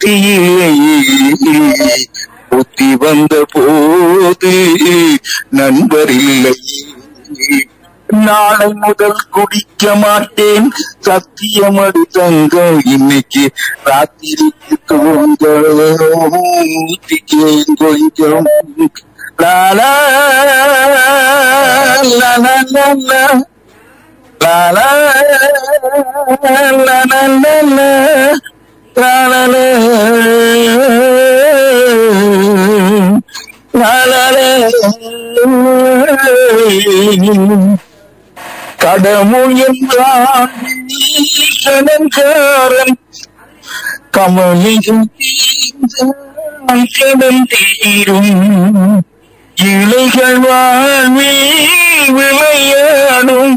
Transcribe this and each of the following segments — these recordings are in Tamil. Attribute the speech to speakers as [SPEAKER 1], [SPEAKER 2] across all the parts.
[SPEAKER 1] புத்தியில்லையே புத்தி வந்த போது நண்பர் இல்லை நாளை முதல் குடிக்க மாட்டேன் சத்தியமடி தங்கம் இன்னைக்கு ராத்திரிக்கு தூங்க ஊத்திக்கேன் கொஞ்சம் லாலா லா லா லா லா. லா லா லா லா லா லா. லா லா லா. லா லா லா. கடவுள் என்றான் ஈசனங்காரன் கமலியும் தீர்ந்தான் கடன் தீரும் இலைகள் வாழ்வில் விளையாடும்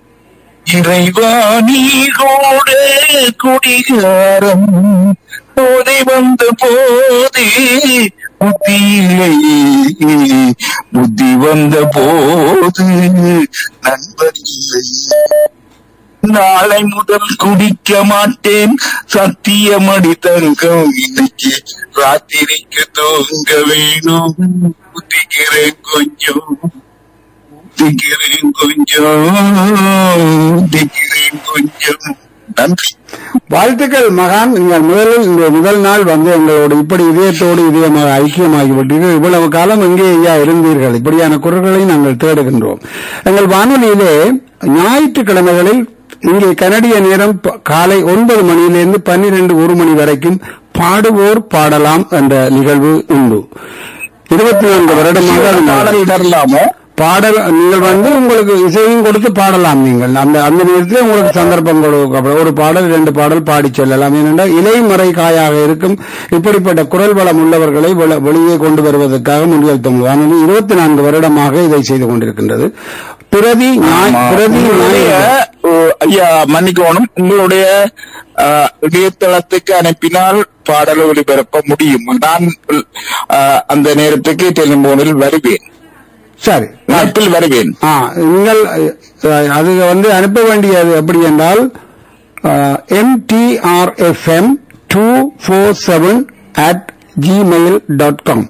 [SPEAKER 1] இறைவாணியோட குடிகாரம் போதை வந்த போது புத்தி இல்லையே புத்தி வந்த போது நண்பர் இல்லை நாளை முதல் குடிக்க மாட்டேன் சத்தியமடி தங்கம் இன்னைக்கு ராத்திரிக்கு தூங்க வேணும் புத்திக்கிறேன் கொஞ்சம் புத்திக்கிறேன் கொஞ்சம் புத்திக்கிறேன் கொஞ்சம் நன்றி
[SPEAKER 2] வாழ்த்துக்கள் மகான் நீங்கள் முதலில் இந்த முதல் நாள் வந்து எங்களோடு இப்படி இதயத்தோடு இதயமாக ஐக்கியமாகிவிட்டீர்கள் இவ்வளவு காலம் எங்கே ஐயா இருந்தீர்கள் இப்படியான குரல்களை நாங்கள் தேடுகின்றோம் எங்கள் வானொலியிலே ஞாயிற்றுக்கிழமைகளில் இங்கே கனடிய நேரம் ப- காலை ஒன்பது மணியிலிருந்து பன்னிரண்டு ஒரு மணி வரைக்கும் பாடுவோர் பாடலாம் என்ற நிகழ்வு உண்டு இருபத்தி நான்கு வருடமாக அது நட-
[SPEAKER 1] பாடல் இடர்லாமோ
[SPEAKER 2] பாடல் நீங்கள் வந்து உங்களுக்கு இசையும் கொடுத்து பாடலாம் நீங்கள் அந்த அந்த நேரத்தில் உங்களுக்கு சந்தர்ப்பம் கொடுக்கப்படும் ஒரு பாடல் இரண்டு பாடல் பாடி செல்லலாம் ஏனென்றால் இலைமறை காயாக இருக்கும் இப்படிப்பட்ட குரல் வளம் உள்ளவர்களை வெளி- வெளியே கொண்டு வருவதற்காக முன்னில் தமிழ் வானொலி இருபத்தி நான்கு வருடமாக இதை செய்து கொண்டிருக்கின்றது பிரதி ஞாய்-
[SPEAKER 1] ஆமா.
[SPEAKER 2] பிரதி
[SPEAKER 1] உங்களுடைய,
[SPEAKER 2] ஞாயிறு-
[SPEAKER 1] ஓ, ஐயா மன்னிக்கணும் உங்களுடைய ஆ, இணையதளத்துக்கு அனுப்பினால் பாடல் ஒளிபரப்ப முடியும் நான் ஆ, அந்த நேரத்துக்கு டெலிபோனில் வருவேன்
[SPEAKER 2] சரி
[SPEAKER 1] அழைப்பில் வருவேன்
[SPEAKER 2] ஆ நீங்கள் அஹ், அது வந்து அனுப்ப வேண்டியது எப்படி என்றால் M T R F M two four seven at Gmail dot com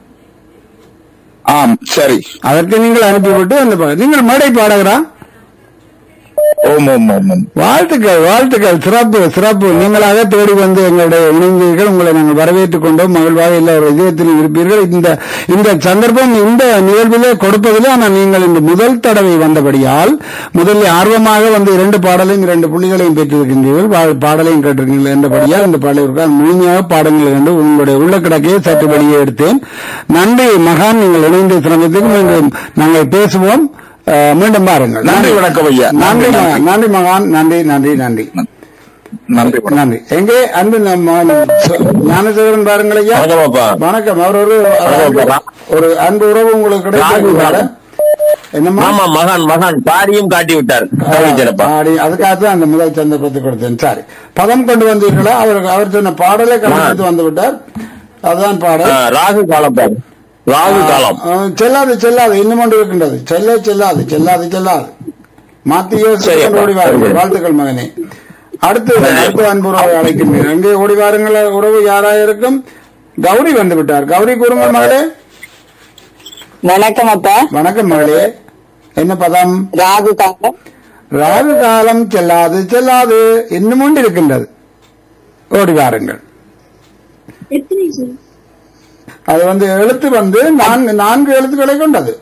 [SPEAKER 1] ஆம் சரி
[SPEAKER 2] அதற்கு நீங்கள் அனுப்பிவிட்டு அந்த பா- நீங்கள் மேடை பாடகரா
[SPEAKER 1] ஓம் ஓம் ஓம் ஓம்
[SPEAKER 2] வாழ்த்துக்கள் வாழ்த்துக்கள் சிறப்பு சிறப்பு நீங்களாக தேடி வந்து எங்களுடைய இணைந்தீர்கள் உங்களை நாங்கள் வரவேற்றுக் கொண்டோம் மகிழ்வாக எல்லோரும் இதயத்தில் இருப்பீர்கள் இந்த இந்த சந்தர்ப்பம் இந்த நிகழ்விலே கொடுப்பதிலே ஆனால் நீங்கள் இந்த முதல் தடவை வந்தபடியால் முதலில் ஆர்வமாக வந்து இரண்டு பாடலையும் இரண்டு புள்ளிகளையும் பெற்றிருக்கின்றீர்கள் பா- பாடலையும் கேட்டிருக்கீர்கள் என்றபடியால் இந்த பாடலுக்காக முழுமையாக பாடங்கள் கண்டு உங்களுடைய உள்ள கிடக்கையை சற்று வெளியே எடுத்தேன் நன்றி மகான் நீங்கள் இணைந்து சிரமத்துக்கு மீண்டும் நாங்கள் பேசுவோம் அஹ், மீண்டும் பாருங்கள்
[SPEAKER 1] நன்றி வணக்கம் ஐயா
[SPEAKER 2] நன்றி மகான் நன்றி மகான் நன்றி நன்றி நன்றி
[SPEAKER 1] நன்றி வணக்கம்
[SPEAKER 2] நன்றி எங்கே அன்பு நம்ம ஞானசேகரன் பாருங்கள் ஐயா
[SPEAKER 3] வணக்கம் அப்பா.
[SPEAKER 2] வணக்கம் அவர் ஒரு
[SPEAKER 3] வணக்கம் அப்பா.
[SPEAKER 2] ஒரு அன்பு உறவு உங்களுக்கு கிடைக்கும் என்னம்மா
[SPEAKER 3] ஆமா மகான் மகான் பாடியும் காட்டி விட்டார் கவிஞரப்பா
[SPEAKER 2] ஆடி அதுக்காக தான் அந்த முதல் சந்தர்ப்பத்தை கொடுத்தேன் சரி பதம் கொண்டு வந்தீர்களா அவர் அவர் சொன்ன பாடலை கலந்து வந்து விட்டார் அதுதான் பாடல்
[SPEAKER 3] ராகு காலம் பாரு ராகு காலம்
[SPEAKER 2] ஆ, செல்லாது செல்லாது இன்னும் ஒன்று இருக்கின்றது செல்ல செல்லாது செல்லாது செல்லாது மாத்தி யோசித்து
[SPEAKER 3] சரி,
[SPEAKER 2] கொண்டு ஓடி வாருங்கள்
[SPEAKER 3] சரி.
[SPEAKER 2] வாழ்த்துக்கள் மகனே அடுத்து அடுத்து அன்பு உறவை அழைக்கின்றேன் எங்கே ஓடி வாருங்கள் உறவு யாராக இருக்கும் கௌரி வந்து விட்டார் கௌரி கூறுங்க மகளே
[SPEAKER 4] வணக்கம் அப்பா
[SPEAKER 2] வணக்கம் மகளே என்ன பதம்
[SPEAKER 4] ராகு காலம்
[SPEAKER 2] ராகு காலம் செல்லாது செல்லாது இன்னும் ஒன்று இருக்கின்றது ஓடி வாருங்கள் அது வந்து எழுத்து வந்து நான்கு நான்கு எழுத்துக்களை கொண்டது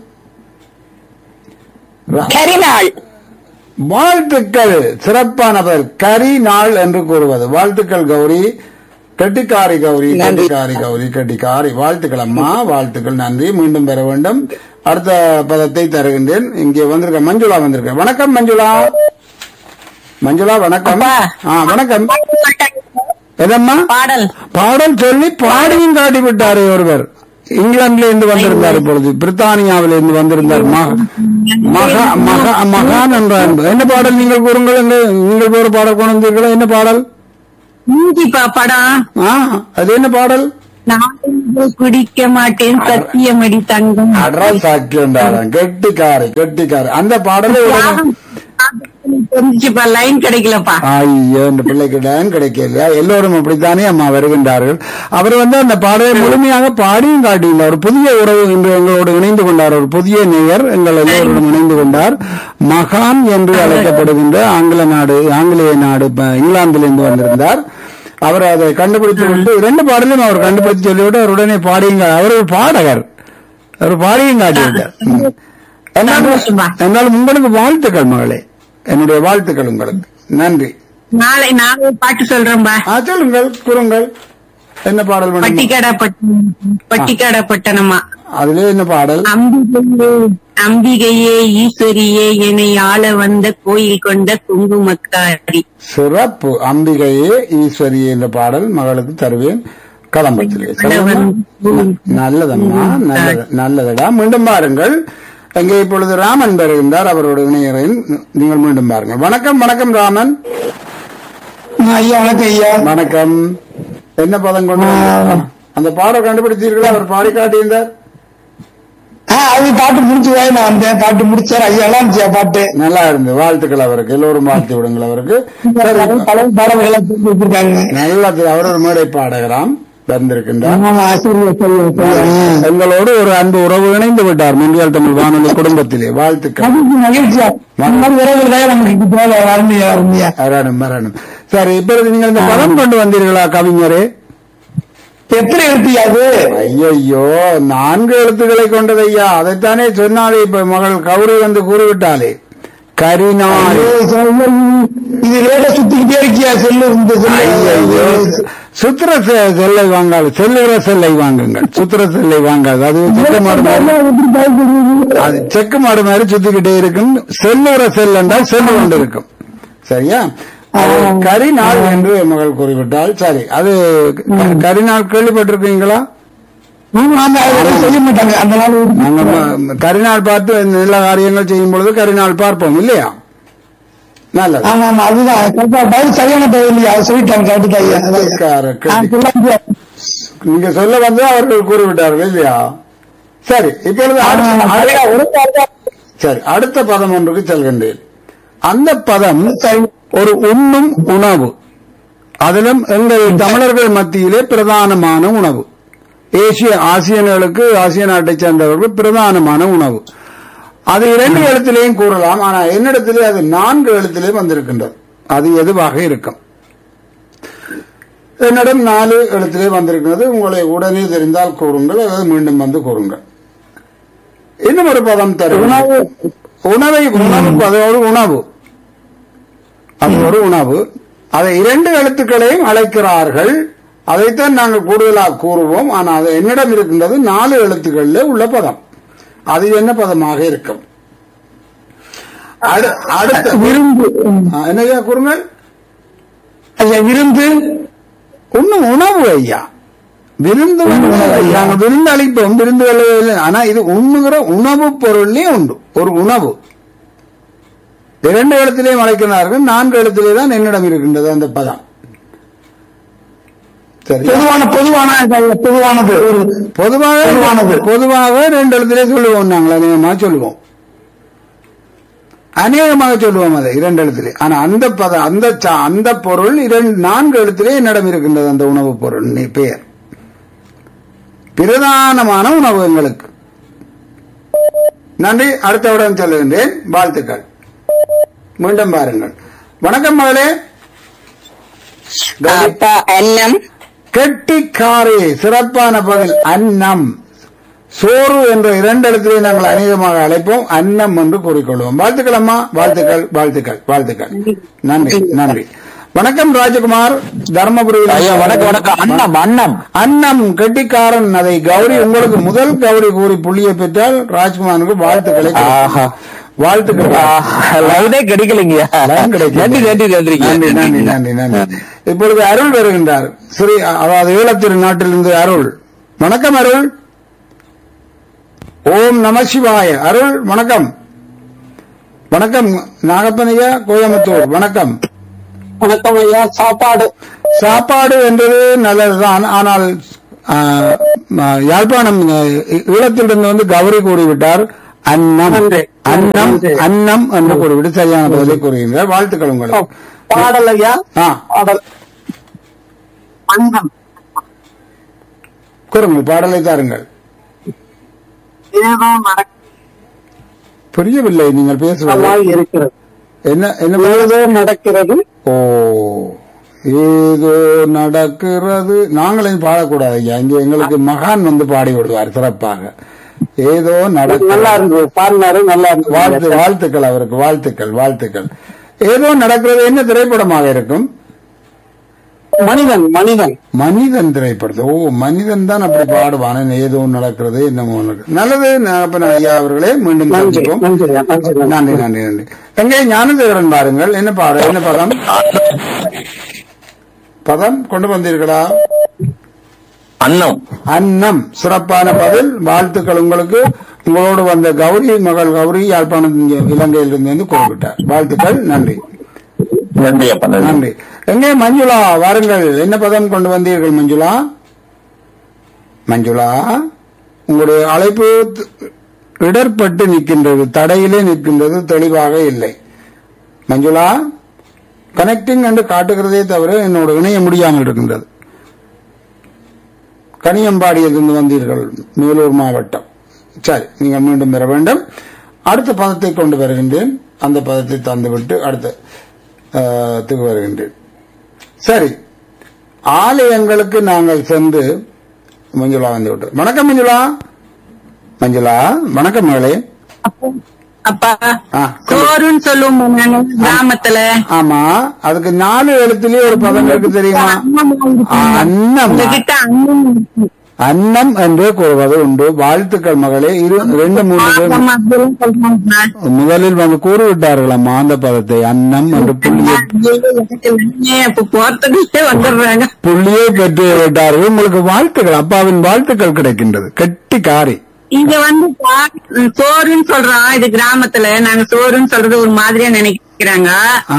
[SPEAKER 2] ரா-
[SPEAKER 4] கரிநாள்
[SPEAKER 2] வாழ்த்துக்கள் சிறப்பான பெயர் கரி நாள் என்று கூறுவது வாழ்த்துக்கள் கௌரி கெட்டிக்காரி கௌரி
[SPEAKER 4] நன்றி.
[SPEAKER 2] கெட்டிக்காரி கௌரி கெட்டிக்காரி வாழ்த்துக்கள் அம்மா வாழ்த்துக்கள் நன்றி மீண்டும் பெற வேண்டும் அடுத்த பதத்தை தருகின்றேன் இங்கே வந்திருக்க மஞ்சுளா வந்திருக்க வணக்கம் மஞ்சுளா மஞ்சுளா வணக்கம்
[SPEAKER 4] அப்பா.
[SPEAKER 2] ஆ வணக்கம் எதம்மா
[SPEAKER 4] பாடல்
[SPEAKER 2] பாடல் சொல்லி பாடியும் காட்டி விட்டாரு ஒருவர் இங்கிலாந்துல இருந்து வந்திருந்தார் இப்பொழுது பிரித்தானியாவில இருந்து வந்திருந்தார் மக- மகா மகா மகான் என்ற அன்பு. என்ன பாடல் நீங்கள் கூறுங்கள் என்று நீங்கள் ஒரு பாடல் கொண்டு வந்தீர்களா என்ன பாடல்
[SPEAKER 4] மூஞ்சிப்பா படம்
[SPEAKER 2] ஆ அது என்ன பாடல்
[SPEAKER 4] நான் குடிக்க மாட்டேன் சத்தியமடி தங்கம்
[SPEAKER 2] அட்ரா சாட்சி கெட்டிக்காரு கெட்டிக்காரு அந்த பாடலை உடனே-
[SPEAKER 4] தெரிஞ்சுப்பா லைன் கிடைக்கலப்பா
[SPEAKER 2] ஐயோ இந்த பிள்ளைக்கு டைம் கிடைக்கல எல்லோரும் அப்படித்தானே அம்மா வருகின்றார்கள் அவர் வந்து அந்த பாடலை முழுமையாக பாடியும் காட்டியுள்ளார் ஒரு புதிய உறவு இன்று எங்களோடு இணைந்து கொண்டார் ஒரு புதிய நேயர் எங்கள் எல்லோருடன் இணைந்து கொண்டார் மகான் என்று அழைக்கப்படுகின்ற ஆங்கில நாடு ஆங்கிலேய நாடு ப- இங்கிலாந்திலிருந்து வந்திருந்தார் அவர் அதை கண்டுபிடித்து விட்டு இரண்டு பாடலையும் அவர் கண்டுபிடித்து சொல்லிவிட்டு அவர் உடனே பாடியுங்க அவர் ஒரு பாடகர் அவர் பாடியும் காட்டிவிட்டார் என்னால்
[SPEAKER 4] சந்தோஷமா.
[SPEAKER 2] என்னால் உங்களுக்கு வாழ்த்துக்கள் மகளே என்னுடைய வாழ்த்துக்கள் உங்களுக்கு நன்றி
[SPEAKER 4] நாளை நாளை பாட்டு சொல்றேன்பா
[SPEAKER 2] ஆ, சொல்லுங்கள் கூறுங்கள் என்ன பாடல் வேணும்
[SPEAKER 4] பட்டிக்காடா பட்டணம் பட்டிக்காடா பட்டணமா
[SPEAKER 2] அதுல என்ன பாடல்
[SPEAKER 4] அம்பிகையே அம்பிகையே ஈஸ்வரியே என்னை ஆள வந்த கோயில் கொண்ட குங்குமக்காரி
[SPEAKER 2] சிறப்பு அம்பிகையே ஈஸ்வரி என்ற பாடல் மகளுக்கு தருவேன் களம்பத்திலே நல்லதம்மா நல்லது நல்லதடா மீண்டும் பாருங்கள் அங்கே இப்பொழுது ராமன் வருகின்றார் அவரோட இணையரின் நீங்கள் மீண்டும் பாருங்கள் வணக்கம் வணக்கம் ராமன்
[SPEAKER 5] ஐயா வணக்கம் ஐயா
[SPEAKER 2] வணக்கம் என்ன பதம் கொண்டு வந்தீர்கள்? அந்த பாடல் கண்டுபிடித்தீர்களா அவர் பாடி காட்டியிருந்தார்
[SPEAKER 5] ஆ, அது பாட்டு முடிச்சுதான் நான் வந்தேன் பாட்டு முடிச்சார் ஐயா எல்லாம் இருந்துச்சு பாட்டு
[SPEAKER 2] நல்லா இருந்து வாழ்த்துக்கள் அவருக்கு எல்லோரும் வாழ்த்து விடுங்கள் அவருக்கு சரி,
[SPEAKER 5] பல பாடல்களை போட்டு வச்சிருக்காங்க
[SPEAKER 2] நல்ல அவர் ஒரு மேடை பாடகராம் வந்திருக்கின்றார்
[SPEAKER 5] ஆமா, ஆசிரியர் சொல்லுவார்.
[SPEAKER 2] எங்களோடு ஒரு அன்பு உறவு இணைந்து விட்டார் முன்றியல் தமிழ் வானொலி குடும்பத்திலே வாழ்த்துக்கள்
[SPEAKER 5] மகிழ்ச்சி, மகிழ்ச்சியா இந்த மாதிரி உறவுகளுக்காக நமக்கு தேவை வரணுயா வரணுயா
[SPEAKER 2] மரணம் மரணம் சரி இப்பொழுது நீங்கள் இந்த பதம் கொண்டு வந்தீர்களா கவிஞரே
[SPEAKER 5] எத்தனை எழுத்தியா அது
[SPEAKER 2] ஐயோ நான்கு எழுத்துக்களை கொண்டது ஐயா அதைத்தானே சொன்னாலே இப்ப மகள் கௌரி வந்து கூறிவிட்டாலே கரிநாள்
[SPEAKER 5] ஐயோ, சொல்ல, இது ரேட சுத்திக்கிட்டே இருக்கியா செல்லு இந்த
[SPEAKER 2] ஐயையோ.
[SPEAKER 5] செல்லு
[SPEAKER 2] சுத்திர செ- செல்லை வாங்காது செல்லுகிற செல்லை வாங்குங்கள் சுத்திர செல்லை வாங்காது அது செக்கு மாடு மாதிரி அது செக்கு மாடு மாதிரி சுத்திக்கிட்டே இருக்கும் செல்லுகிற செல் என்றால் செல்லு கொண்டு இருக்கும் சரியா அது கரிநாள் என்று என் மகள் கூறிவிட்டால் சரி அது க- கரிநாள் கேள்விப்பட்டிருக்கீங்களா
[SPEAKER 5] ஆமா, ஆமா, அதெல்லாம் செய்ய மாட்டாங்க அந்த நாள் ஒரு-
[SPEAKER 2] நாங்க ம- கரிநாள் பார்த்து நல்ல காரியங்கள் செய்யும் பொழுது கரிநாள் பார்ப்போம் இல்லையா நல்லது
[SPEAKER 5] ஆமா ஆமா அதுதான் கரெக்டா பதில் சரியான பதில் இல்லையா அதை சொல்லிட்டாங்க கரெக்டா ஐயா அதான் ஐயா.
[SPEAKER 2] கெட்டிக்கார,
[SPEAKER 5] ஆ,
[SPEAKER 2] கெட்டி.
[SPEAKER 5] சொல்லாதீங்க.
[SPEAKER 2] நீங்க சொல்ல வந்து அவர்கள் கூறிவிட்டார்கள் இல்லையா சரி இப்பொழுது
[SPEAKER 5] ஆமா, ஆமா,
[SPEAKER 2] அடுத்த-
[SPEAKER 5] சரியா, ஒரு பாட்டு-
[SPEAKER 2] சரி அடுத்த பதம் ஒன்றுக்கு செல்கின்றேன் அந்த பதம்
[SPEAKER 5] சரி.
[SPEAKER 2] ஒரு உண்ணும் உணவு அதிலும் எங்கள் தமிழர்கள் மத்தியிலே பிரதானமான உணவு ஏசிய ஆசியர்களுக்கு ஆசிய நாட்டைச் சேர்ந்தவர்கள் பிரதானமான உணவு அது இரண்டு எழுத்திலேயும் கூறலாம் ஆனா என்னிடத்திலே அது நான்கு எழுத்திலே வந்திருக்கின்றது அது எதுவாக இருக்கும் என்னிடம் நாலு எழுத்திலே வந்திருக்கிறது உங்களை உடனே தெரிந்தால் கூறுங்கள் அல்லது மீண்டும் வந்து கூறுங்கள் இன்னும் ஒரு பதம் தரும் உணவை உணவு அதோடு உணவு அது ஒரு உணவு அதை இரண்டு எழுத்துக்களையும் அழைக்கிறார்கள் அதைத்தான் நாங்கள் கூடுதலாக கூறுவோம் ஆனால் அது என்னிடம் இருக்கின்றது நாலு எழுத்துக்களில் உள்ள பதம் அது என்ன பதமாக இருக்கும் அடு- அடுத்த
[SPEAKER 5] விருந்து
[SPEAKER 2] ஆ, என்னையா கூறுங்கள்
[SPEAKER 5] ஐயா விருந்து
[SPEAKER 2] ஒன்னும் உணவு ஐயா விருந்து வந்து நாங்க விருந்து அளிப்போம் விருந்து அல்ல ஆனா இது உண்ணுகிற உணவு பொருள்லயே உண்டு ஒரு உணவு இரண்டு இடத்திலேயும் அழைக்கிறார்கள் நான்கு இடத்திலே தான் என்னிடம் இருக்கின்றது அந்த பதம் சரி
[SPEAKER 5] பொதுவான பொதுவான ஐயா, பொதுவானது ஒரு
[SPEAKER 2] பொதுவாக
[SPEAKER 5] பொதுவானது.
[SPEAKER 2] பொதுவாக ரெண்டு இடத்திலே சொல்லுவோம் நாங்கள் அநேகமாக சொல்லுவோம் அநேகமாக சொல்லுவோம் அதை இரண்டு எழுத்திலே ஆனா அந்த பதம் அந்த ச- அந்த பொருள் இரண்டு நான்கு எழுத்திலே என்னிடம் இருக்கின்றது அந்த உணவுப் பொருள் நீ பெயர் பிரதானமான உணவு எங்களுக்கு நன்றி அடுத்தவுடன் சொல்லுகின்றேன் வாழ்த்துக்கள் மீண்டும் பாருங்கள் வணக்கம் மகளே
[SPEAKER 4] அப்பா அன்னம்
[SPEAKER 2] கெட்டிக்காரே சிறப்பான பதில் அன்னம் சோறு என்ற இரண்டு இடத்திலே நாங்கள் அநேகமாக அழைப்போம் அன்னம் என்று கூறிக்கொள்வோம் வாழ்த்துக்கள் அம்மா வாழ்த்துக்கள் வாழ்த்துக்கள் வாழ்த்துக்கள் நன்றி நன்றி வணக்கம் ராஜகுமார் தர்மபுரியில்
[SPEAKER 3] ஐயா வணக்கம் வணக்கம் அண்ணம் அண்ணம்
[SPEAKER 2] அன்னம் கெட்டிக்காரன் அதை கௌரி உங்களுக்கு முதல் கௌரி கூறி புள்ளியை பெற்றால் ராஜ்குமாருக்கு வாழ்த்துக்களை
[SPEAKER 3] ஆஹா.
[SPEAKER 2] வாழ்த்துக்கள்
[SPEAKER 3] லைனே கிடைக்கலைங்கய்யா
[SPEAKER 2] லைன் கிடைக்கல.
[SPEAKER 3] நன்றி நன்றி நன்றி
[SPEAKER 2] நன்றி நன்றி நன்றி நன்றி இப்பொழுது அருள் வருகின்றார் ஸ்ரீ அதாவது ஈழத்திரு நாட்டிலிருந்து அருள் வணக்கம் அருள் ஓம் நம சிவாய அருள் வணக்கம் வணக்கம் நாகப்பனையா கோயம்புத்தூர் வணக்கம்
[SPEAKER 5] வணக்கம் ஐயா சாப்பாடு
[SPEAKER 2] சாப்பாடு என்பது நல்லதுதான் ஆனால் ஆ, ஆ, யாழ்ப்பாணம் ஆ, ஈழத்திலிருந்து வந்து கௌரி கூறிவிட்டார் அன்னம்
[SPEAKER 5] நன்றி.
[SPEAKER 2] அன்னம்
[SPEAKER 5] நன்றி.
[SPEAKER 2] அன்னம் என்று கூறிவிட்டு சரியான பதிலை கூறுகின்றார் வாழ்த்துக்கள் உங்களுக்கு
[SPEAKER 5] பாடல் ஐயா
[SPEAKER 2] ஆ
[SPEAKER 5] பாடல் மனிதன்
[SPEAKER 2] கூறுங்கள் பாடலை தாருங்கள்
[SPEAKER 5] ஏதோ நடக்க
[SPEAKER 2] புரியவில்லை நீங்கள் பேசுவது
[SPEAKER 5] இருக்கிறது
[SPEAKER 2] என்ன என்ன பாடல்?
[SPEAKER 5] ஏதோ நடக்கிறது
[SPEAKER 2] ஓ ஏதோ நடக்கிறது நாங்களும் பாடக்கூடாது ஐயா இங்க எங்களுக்கு மகான் வந்து பாடி விடுவார் சிறப்பாக ஏதோ
[SPEAKER 5] நல்லா
[SPEAKER 2] நடக்கிறது
[SPEAKER 5] இருந்தது பாடினாரு நல்லா
[SPEAKER 2] வாழ்த்து
[SPEAKER 5] இருந்தது
[SPEAKER 2] வாழ்த்துக்கள் அவருக்கு வாழ்த்துக்கள் வாழ்த்துக்கள் ஏதோ நடக்கிறது என்ன திரைப்படமாக இருக்கும்
[SPEAKER 5] மனிதன் மனிதன்
[SPEAKER 2] மனிதன் திரைப்படத்தை ஓ மனிதன் தான் அப்படி பாடுவான் ஏதோ நடக்கிறது என்னமோ நடக்குது. நல்லது நான் அப்ப நான் ஐயா அவர்களே மீண்டும்
[SPEAKER 5] நன்றி
[SPEAKER 2] சந்திப்போம்
[SPEAKER 5] நன்றி ஐயா, நன்றி நன்றி.
[SPEAKER 2] நன்றி நன்றி நன்றி எங்கே ஞானதேவரன் பாருங்கள் என்ன பாடம் என்ன பதம் பதம் கொண்டு வந்தீர்களா
[SPEAKER 3] அன்னம்
[SPEAKER 2] அன்னம் சிறப்பான பதில் வாழ்த்துக்கள் உங்களுக்கு உங்களோடு வந்த கௌரி மகள் கௌரி யாழ்ப்பாணம் இலங்கையிலிருந்து வந்து குறிப்பிட்டார் வாழ்த்துக்கள் நன்றி
[SPEAKER 3] நன்றி அப்பா நன்றி
[SPEAKER 2] நன்றி எங்கே மஞ்சுளா வாருங்கள் என்ன பதம் கொண்டு வந்தீர்கள் மஞ்சுளா மஞ்சுளா உங்களுடைய அழைப்பு த- இடர்பட்டு நிற்கின்றது தடையிலே நிற்கின்றது தெளிவாக இல்லை மஞ்சுளா கனெக்டிங் என்று காட்டுகிறதே தவிர என்னோட இணைய முடியாமல் இருக்கின்றது கனியம்பாடியிலிருந்து வந்தீர்கள் மேலூர் மாவட்டம் சரி நீங்கள் மீண்டும் பெற வேண்டும் அடுத்த பதத்தை கொண்டு வருகின்றேன் அந்த பதத்தை தந்துவிட்டு அடுத்த ஆஹ், த்துக்கு வருகின்றேன் சரி ஆலயங்களுக்கு நாங்கள் சென்று மஞ்சுளா வந்து விட்டு வணக்கம் மஞ்சுளா மஞ்சுளா வணக்கம் மகளே
[SPEAKER 4] அப்பா
[SPEAKER 2] ஆ,
[SPEAKER 4] சோறுன்னு சொல்லுவோம் நாங்க கிராமத்துல
[SPEAKER 2] ஆமா அதுக்கு நாலு எழுத்துலயே ஒரு பதம் இருக்கு தெரியுமா அன்னம்
[SPEAKER 4] உங்ககிட்ட அண்ணன் இருக்கு.
[SPEAKER 2] அன்னம் என்று கூறுவது உண்டு வாழ்த்துக்கள் மகளே இரு ரெண்டு மூன்று பேர்
[SPEAKER 4] ஆமா, அப்படிலாம் சொல்றாங்க.
[SPEAKER 2] முதலில் வந்து கூறிவிட்டார்களம்மா அந்த பதத்தை அன்னம் என்று புள்ளியை
[SPEAKER 4] எனக்கு வெளியே இப்ப போறதுக்குள்ளே வந்துடுறாங்க
[SPEAKER 2] புள்ளியை பெற்று விட்டார்கள் உங்களுக்கு வாழ்த்துக்கள் அப்பாவின் வாழ்த்துக்கள் கிடைக்கின்றது கெட்டி காரி
[SPEAKER 4] இங்க வந்து பா- சோறுன்னு சொல்றோம் இது கிராமத்துல நாங்க சோறுன்னு சொல்றது ஒரு மாதிரியா நினைக்கிறாங்க
[SPEAKER 2] ஆ.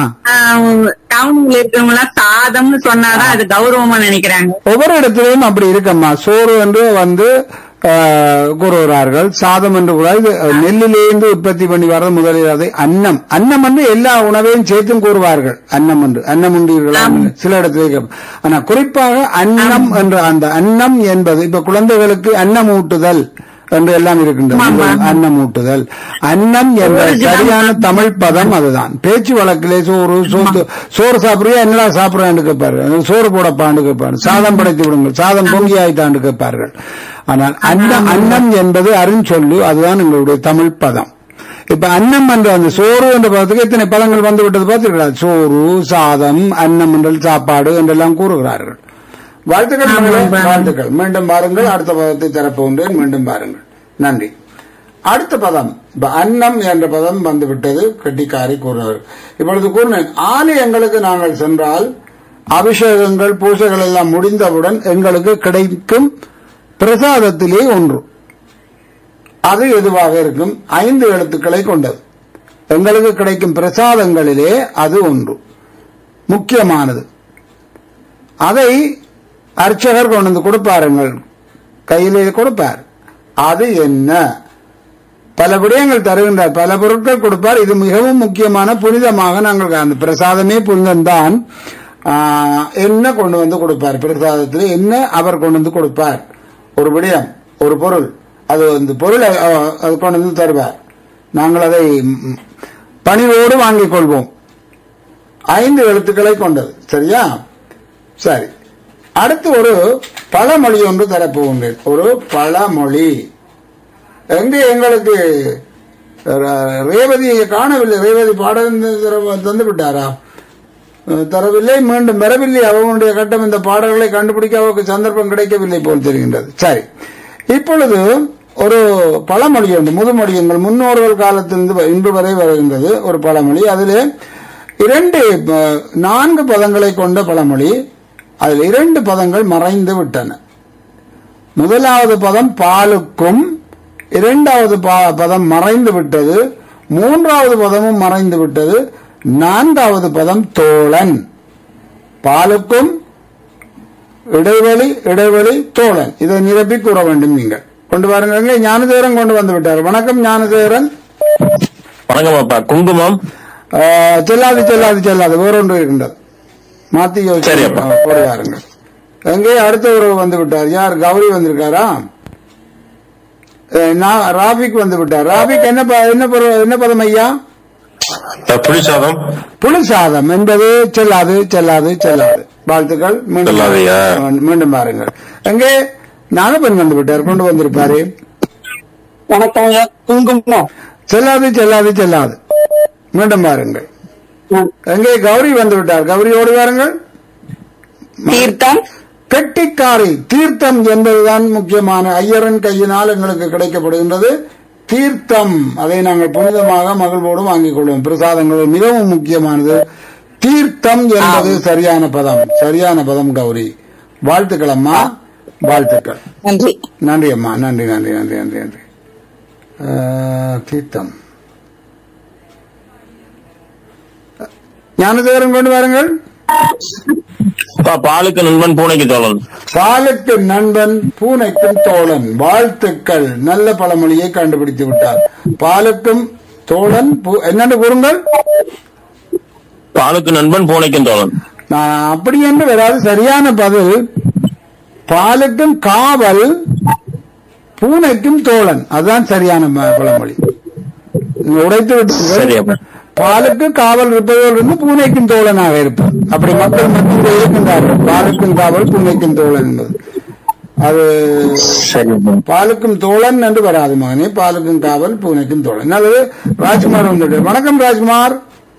[SPEAKER 4] டவுன்ல இருக்கவங்க எல்லாம் சாதம்னு சொன்னாதான் அது கௌரவமா நினைக்கிறாங்க
[SPEAKER 2] ஒவ்வொரு இடத்திலையும் அப்படி இருக்கம்மா சோறு என்று வந்து ஆஹ், கூறுகிறார்கள் சாதம் என்று கூட இது நெல்லிலிருந்து உற்பத்தி பண்ணி வர்றது முதலில் அதை அன்னம் அன்னம் என்று எல்லா உணவையும் சேர்த்தும் கூறுவார்கள் அன்னம் என்று அன்னம் உண்டீர்களா சில இடத்துல கேட்போம். ஆனா குறிப்பாக அன்னம் என்ற அந்த அன்னம் என்பது இப்ப குழந்தைகளுக்கு அன்னம் ஊட்டுதல் என்று எல்லாம் இருக்கின்றது அன்னம் ஊட்டுதல் அன்னம் என்ற சரியான தமிழ் பதம் அதுதான் பேச்சு வழக்கிலே சோறு சோத்து சோறு சாப்பிடுறியா என்னடா சாப்பிடுறான்னு கேட்பாரு சோறு போடப்பான்னு கேட்பாரு சாதம் படைத்து விடுங்கள் சாதம் பொங்கி ஆயிட்டான்னு கேட்பார்கள் ஆனால் அன்னம் அன்னம் என்பது அருஞ்சொல்லு அதுதான் எங்களுடைய தமிழ் பதம் இப்ப அன்னம் என்ற அந்த சோறு என்ற பதத்துக்கு எத்தனை பதங்கள் வந்து விட்டது பார்த்திருக்கிறார் சோறு சாதம் அன்னம் என்றல் சாப்பாடு என்றெல்லாம் கூறுகிறார்கள் வாழ்த்துக்கள் மகளே, வாழ்த்துக்கள் மீண்டும் பாருங்கள் அடுத்த பதத்தை திறப்புகின்றேன் மீண்டும் பாருங்கள் நன்றி அடுத்த பதம் இப்ப அன்னம் என்ற பதம் வந்துவிட்டது கெட்டிக்காரி கூறினார் இப்பொழுது கூறினேன் ஆலயங்களுக்கு நாங்கள் சென்றால் அபிஷேகங்கள் பூஜைகள் எல்லாம் முடிந்தவுடன் எங்களுக்கு கிடைக்கும் பிரசாதத்திலே ஒன்று அது எதுவாக இருக்கும் ஐந்து எழுத்துக்களை கொண்டது எங்களுக்கு கிடைக்கும் பிரசாதங்களிலே அது ஒன்று முக்கியமானது அதை அர்ச்சகர் கொண்டு வந்து கொடுப்பாருங்கள் கையிலே கொடுப்பார் அது என்ன பல விடயங்கள் தருகின்றார் பல பொருட்கள் கொடுப்பார் இது மிகவும் முக்கியமான புனிதமாக நாங்கள் அந்த பிரசாதமே புனிதம்தான் ஆஹ், என்ன கொண்டு வந்து கொடுப்பார் பிரசாதத்தில் என்ன அவர் கொண்டு வந்து கொடுப்பார் ஒரு விடயம் ஒரு பொருள் அது அந்த பொருள் அஹ், அது கொண்டு வந்து தருவார் நாங்கள் அதை ம், பணிவோடு வாங்கிக் கொள்வோம் ஐந்து எழுத்துக்களை கொண்டது சரியா சரி அடுத்து ஒரு பழமொழி ஒன்று தரப்போகின்றேன் ஒரு பழமொழி எங்கே எங்களுக்கு ர- ரேவதியை காணவில்லை ரேவதி பாடம் தந்து விட்டாரா அஹ், தரவில்லை மீண்டும் பெறவில்லை அவனுடைய கட்டம் இந்த பாடல்களை கண்டுபிடிக்க அவருக்கு சந்தர்ப்பம் கிடைக்கவில்லை போல் தெரிகின்றது சரி இப்பொழுது ஒரு பழமொழி உண்டு முதுமொழி எங்கள் முன்னோர்கள் காலத்திலிருந்து வ- இன்று வரை வருகின்றது ஒரு பழமொழி அதிலே இரண்டு அஹ், நான்கு பதங்களை கொண்ட பழமொழி அதில் இரண்டு பதங்கள் மறைந்து விட்டன முதலாவது பதம் பாலுக்கும் இரண்டாவது பா- பதம் மறைந்து விட்டது மூன்றாவது பதமும் மறைந்து விட்டது நான்காவது பதம் தோழன் பாலுக்கும் இடைவெளி இடைவெளி தோழன் இதை நிரப்பி கூற வேண்டும் நீங்கள் கொண்டு வாருங்கள் எங்கே ஞானதேவரன் கொண்டு வந்து விட்டார் வணக்கம் ஞானதேவரன்
[SPEAKER 3] வணக்கம் அப்பா குங்குமம்
[SPEAKER 2] ஆ, செல்லாது செல்லாது செல்லாது வேறொன்று இருக்கின்றது மாத்தி யோசிச்சு
[SPEAKER 3] சரி அப்பா.
[SPEAKER 2] ஆ, போய் வாருங்கள் எங்கே அடுத்த உறவு வந்து விட்டார் யார் கௌரி வந்திருக்காரா அஹ், நான் ராபிக் வந்து விட்டார் ராபிக் என்ன ப- என்ன பரு- என்ன பதம் ஐயா
[SPEAKER 3] புளி சாதம்
[SPEAKER 2] புளி சாதம் என்பது செல்லாது செல்லாது செல்லாது வாழ்த்துக்கள் மீண்டும்
[SPEAKER 3] செல்லாதையா?
[SPEAKER 2] மீண்டும் பாருங்கள் எங்கே நாகப்பன் வந்து விட்டார் கொண்டு வந்திருப்பாரு
[SPEAKER 5] வணக்கம் குங்குமம்
[SPEAKER 2] செல்லாது செல்லாது செல்லாது மீண்டும் பாருங்கள் எங்கே கௌரி வந்து விட்டார் கௌரியோடு வாருங்கள்
[SPEAKER 4] தீர்த்தம்
[SPEAKER 2] கெட்டிக்காரி தீர்த்தம் என்பதுதான் முக்கியமான ஐயரன் கையினால் எங்களுக்கு கிடைக்கப்படுகின்றது தீர்த்தம் அதை நாங்கள் புனிதமாக மகிழ்வோடு வாங்கிக் கொள்வோம் பிரசாதங்கள் மிகவும் முக்கியமானது தீர்த்தம் என்பது சரியான பதம் சரியான பதம் கௌரி வாழ்த்துக்கள் அம்மா வாழ்த்துக்கள்
[SPEAKER 4] நன்றி
[SPEAKER 2] நன்றி அம்மா நன்றி நன்றி நன்றி நன்றி நன்றி அஹ், தீர்த்தம் ஞானதேவரம் கொண்டு வாருங்கள்
[SPEAKER 3] அப்பா பாலுக்கு நண்பன் பூனைக்கு தோழன்
[SPEAKER 2] பாலுக்கு நண்பன் பூனைக்கும் தோழன் வாழ்த்துக்கள் நல்ல பழமொழியை கண்டுபிடித்து விட்டார் பாலுக்கும் தோழன் பூ- என்னன்னு கூறுங்கள்
[SPEAKER 3] பாலுக்கு நண்பன் பூனைக்கும் தோழன்
[SPEAKER 2] நான் அப்படி என்று வராது சரியான பதில் பாலுக்கும் காவல் பூனைக்கும் தோழன் அதுதான் சரியான ம- பழமொழி நீங்க உடைத்து
[SPEAKER 3] சரி
[SPEAKER 2] விட்டீர்கள்
[SPEAKER 3] அப்பா
[SPEAKER 2] பாலுக்கு காவல் இருப்பவர்கள் இருந்து பூனைக்கும் தோழனாக இருப்பார் அப்படி மக்கள் மத்தியில் இருக்கின்றார்கள் பாலுக்கும் காவல் பூனைக்கும் தோழன் என்பது அது
[SPEAKER 3] சரி அப்பா
[SPEAKER 2] பாலுக்கும் தோழன் என்று வராது மகனே பாலுக்கும் காவல் பூனைக்கும் தோழன் நல்லது ராஜ்குமார் வந்துட்டு வணக்கம் ராஜ்குமார்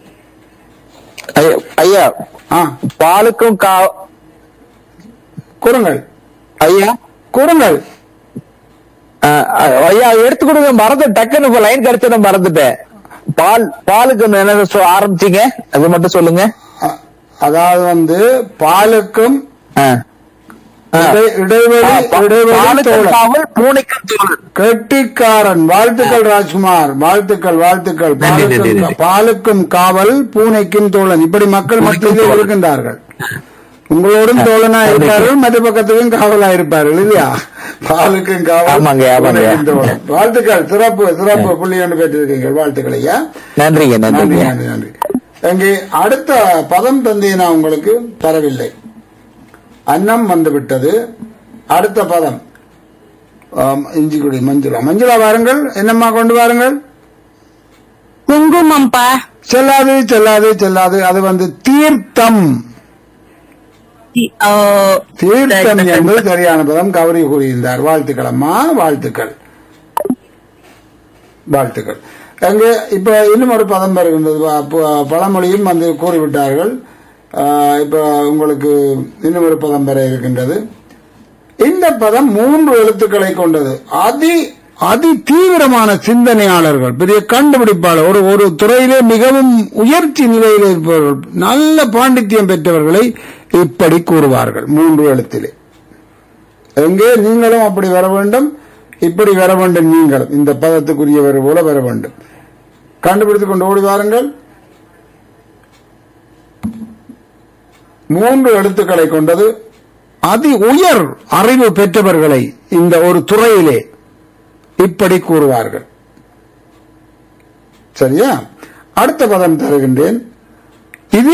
[SPEAKER 1] ஐயா
[SPEAKER 2] ஆ
[SPEAKER 1] பாலுக்கும் கா
[SPEAKER 2] கூறுங்கள்
[SPEAKER 1] ஐயா
[SPEAKER 2] கூறுங்கள்
[SPEAKER 1] அஹ், ஐயா எடுத்து கொடுங்க மறந்து டக்குன்னு இப்ப லைன் கிடைச்சத மறந்துட்டேன் பால் பாலுக்கு வந்து என்ன சொ- ஆரம்பிச்சீங்க அது மட்டும் சொல்லுங்க
[SPEAKER 2] அ- அதாவது வந்து பாலுக்கும்
[SPEAKER 1] அஹ். அஹ்.
[SPEAKER 2] இடை- இடைவெளி இடைவெளி
[SPEAKER 1] பாலுக்கும்
[SPEAKER 2] தோழன்
[SPEAKER 1] காவல் பூனைக்கும் தோழன்
[SPEAKER 2] கெட்டிக்காரன் வாழ்த்துக்கள் ராஜ்குமார் வாழ்த்துக்கள் வாழ்த்துக்கள்
[SPEAKER 1] நன்றி, நன்றி,
[SPEAKER 2] பாலுக்கும்
[SPEAKER 1] நன்றி.
[SPEAKER 2] பாலுக்கும் காவல் பூனைக்கும் தோழன் இப்படி மக்கள் மத்தியிலே இருக்கின்றார்கள் உங்களோடும் தோழனா இருப்பார்கள் மற்ற பக்கத்துக்கும் காவலா இருப்பார்கள் இல்லையா பாலுக்கும் காவல்
[SPEAKER 1] ஆமாங்க, ஆமாங்க.
[SPEAKER 2] பூனைக்கும் தோழன் வாழ்த்துக்கள் சிறப்பு சிறப்பு புள்ளி ஒன்று பெற்றிருக்கீங்க வாழ்த்துக்கள் ஐயா
[SPEAKER 1] நன்றிங்க
[SPEAKER 2] நன்றி
[SPEAKER 1] நன்றிங்க
[SPEAKER 2] நன்றி நன்றி அங்கே அடுத்த பதம் தந்தேனா உங்களுக்கு தரவில்லை அன்னம் வந்து விட்டது அடுத்த பதம் ஆம், இஞ்சிக்குடி மஞ்சுளா மஞ்சுளா வாருங்கள் என்னம்மா கொண்டு வாருங்கள்
[SPEAKER 4] குங்குமம்ப்பா
[SPEAKER 2] செல்லாது செல்லாது செல்லாது அது வந்து தீர்த்தம்
[SPEAKER 4] தி- ஓ,
[SPEAKER 2] தீர்த்தம் என்பது சரியான பதம் கௌரி கூறியிருந்தார் வாழ்த்துக்கள் அம்மா வாழ்த்துக்கள் வாழ்த்துக்கள் அங்கே இப்ப இன்னும் ஒரு பதம் வருகின்றது ப- ப- பழமொழியும் வந்து கூறிவிட்டார்கள் ஆஹ், இப்ப உங்களுக்கு இன்னும் ஒரு பதம் பெற இருக்கின்றது இந்த பதம் மூன்று எழுத்துக்களை கொண்டது அதி அதி தீவிரமான சிந்தனையாளர்கள் பெரிய கண்டுபிடிப்பாளர் ஒரு ஒரு துறையிலே மிகவும் உயர்ச்சி நிலையில் இருப்பவர்கள் நல்ல பாண்டித்யம் பெற்றவர்களை இப்படி கூறுவார்கள் மூன்று எழுத்திலே எங்கே நீங்களும் அப்படி வர வேண்டும் இப்படி வர வேண்டும் நீங்களும் இந்த பதத்துக்குரியவர் போல வர வேண்டும் கண்டுபிடித்துக் கொண்டு ஓடி வாருங்கள் மூன்று எழுத்துக்களை கொண்டது அதி உயர் அறிவு பெற்றவர்களை இந்த ஒரு துறையிலே இப்படி கூறுவார்கள் சரியா அடுத்த பதம் தருகின்றேன் இது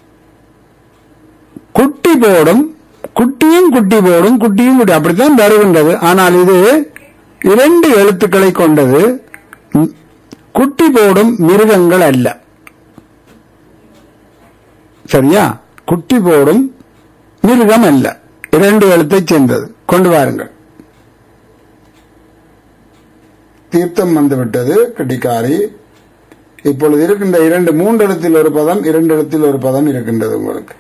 [SPEAKER 2] குட்டி போடும் குட்டியும் குட்டி போடும் குட்டியும் குட்டி அப்படித்தான் வருகின்றது ஆனால் இது இரண்டு எழுத்துக்களை கொண்டது ம், குட்டி போடும் மிருகங்கள் அல்ல சரியா குட்டி போடும் மிருகம் அல்ல இரண்டு எழுத்தைச் சேர்ந்தது கொண்டு வாருங்கள் தீர்த்தம் வந்துவிட்டது கட்டிக்காரி இப்பொழுது இருக்கின்ற இரண்டு மூன்று இடத்தில் ஒரு பதம் இரண்டு இடத்தில் ஒரு பதம் இருக்கின்றது உங்களுக்கு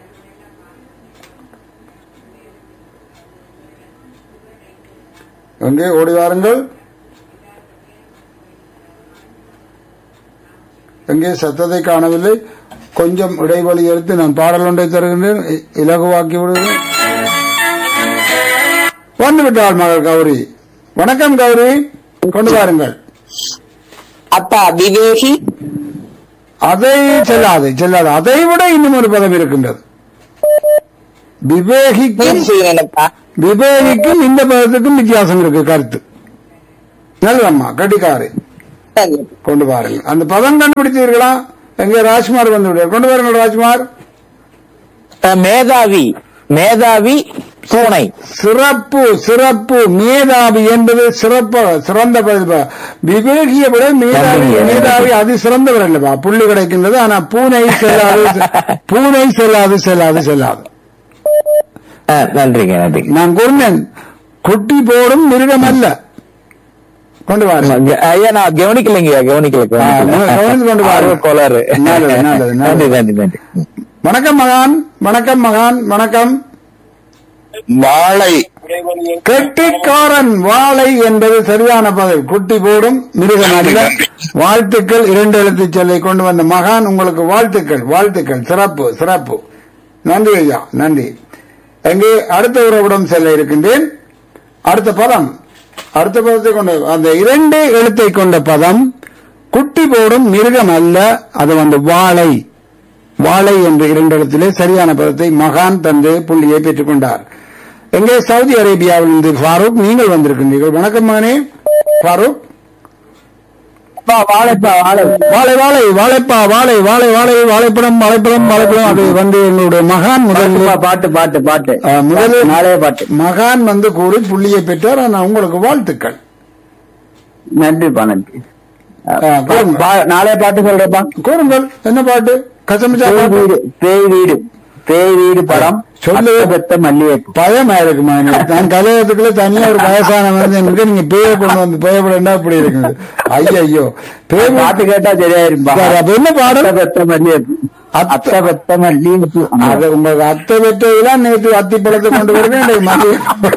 [SPEAKER 2] எங்கே ஓடி வாருங்கள் எங்கே சத்தத்தை காணவில்லை கொஞ்சம் இடைவெளி எடுத்து நான் பாடல் ஒன்றை தருகின்றேன் இ- இலகுவாக்கி விடுகிறேன் வந்து விட்டாள் மகள் கௌரி வணக்கம் கௌரி கொண்டு வாருங்கள்
[SPEAKER 4] அப்பா விவேகி
[SPEAKER 2] அதை செல்லாது செல்லாது அதை விட இன்னும் ஒரு பதம் இருக்கின்றது விவேகிக்கும்
[SPEAKER 4] முயற்சி செய்யணும்ப்பா
[SPEAKER 2] விவேகிக்கும் இந்த பதத்துக்கும் வித்தியாசம் இருக்கு கருத்து நல்லதம்மா கட்டிக்காரி
[SPEAKER 4] சரி
[SPEAKER 2] கொண்டு பாருங்கள் அந்த பதம் கண்டுபிடித்தீர்களா எங்க ராஜ்குமார் வந்து விட்டார். கொண்டு வாருங்கள் ராஜ்குமார்
[SPEAKER 3] அஹ், மேதாவி மேதாவி பூனை
[SPEAKER 2] சிறப்பு சிறப்பு மேதாவி என்பது சிறப்பு சிறந்த பதில் பா. விவேகியை விட மேதாவி
[SPEAKER 3] நன்றி.
[SPEAKER 2] மேதாவி அது சிறந்தவர் அல்லவா புள்ளி கிடைக்கின்றது ஆனா பூனை செல்லாது பூனை செல்லாது செல்லாது செல்லாது
[SPEAKER 3] அஹ், நன்றிங்க நன்றிங்க
[SPEAKER 2] நான் கூறினேன் குட்டி போடும் மிருகம் அல்ல கொண்டு வாருங்கள்
[SPEAKER 3] ஐயா நான் கவனிக்கலைங்க கவனிக்கல
[SPEAKER 2] ஆ, கவனித்து கொண்டு வாருங்கள்.
[SPEAKER 3] ஆர்வ கோளாறு
[SPEAKER 2] நல்லது, நல்லது, நல்லது.
[SPEAKER 3] நன்றி நன்றி நன்றி
[SPEAKER 2] வணக்கம் மகான் வணக்கம் மகான் வணக்கம்
[SPEAKER 1] வாழை
[SPEAKER 2] கெட்டிக்காரன் வாழை என்பது சரியான பதில் குட்டி போடும் மிருகம் அல்ல வாழ்த்துக்கள் இரண்டு எழுத்து சொல்லை கொண்டு வந்த மகான் உங்களுக்கு வாழ்த்துக்கள் வாழ்த்துக்கள் சிறப்பு சிறப்பு நன்றி ஐயா நன்றி எங்கே அடுத்த உறவிடம் செல்ல இருக்கின்றேன் அடுத்த பதம் அடுத்த பதத்தை கொண்ட அந்த இரண்டு எழுத்தை கொண்ட பதம் குட்டி போடும் மிருகம் அல்ல அது வந்து வாழை வாழை என்ற இரண்டு இடத்திலே சரியான பதத்தை மகான் தந்து புள்ளியை பெற்றுக் கொண்டார் எங்கே சவுதி அரேபியாவிலிருந்து ஃபாரூக் நீங்கள் வந்திருக்கின்றீர்கள் வணக்கம் மகனே ஃபாரூக்
[SPEAKER 3] வாழைப்பா வாழை
[SPEAKER 2] வாழை வாழை வாழைப்பா வாழை வாழை வாழை வாழைப்பழம் வாழைப்பழம் வாழைப்பழம் அது வந்து எங்களுடைய மகான் முதலில்
[SPEAKER 3] பாட்டு பாட்டு பாட்டு
[SPEAKER 2] ஆ, முதலில்
[SPEAKER 3] நாளைய பாட்டு
[SPEAKER 2] மகான் வந்து கூறி புள்ளியை பெற்றார் ஆனால் உங்களுக்கு வாழ்த்துக்கள்
[SPEAKER 3] நன்றிப்பா நன்றி
[SPEAKER 2] ஆ, கூறுங்கள்.
[SPEAKER 3] நாளைய பாட்டு சொல்றப்பா
[SPEAKER 2] கூறுங்கள் என்ன பாட்டு கசமிச்சா
[SPEAKER 3] பேய்
[SPEAKER 2] பாட்டு
[SPEAKER 3] வீடு பேய் வீடு பேய் வீடு படம்
[SPEAKER 2] சொல்லு.
[SPEAKER 3] அத்தை பெத்த மல்லிகைப்பூ
[SPEAKER 2] பயமா இருக்குமா எனக்கு நான் கலையத்துக்குள்ள தனியா ஒரு வயசான வந்து எனக்கு நீங்க பேய கொண்டு வந்து பேயப்படா இப்படி இருக்குது ஐயோ ஐயோ பேய்
[SPEAKER 3] பாட்டு கேட்டா சரியாயிருப்பா
[SPEAKER 2] சரி, அப்ப என்ன பாடம்
[SPEAKER 3] அத்தை பெத்த மல்லிகைப்பூ
[SPEAKER 2] அத்தை-
[SPEAKER 3] அத்தை பெத்த மல்லிகைப்பூ
[SPEAKER 2] அது உங்களுக்கு அத்தை பெற்றதுலாம் நேற்று அத்தி பழத்தை கொண்டு வருது இன்றைக்கு மல்லிகை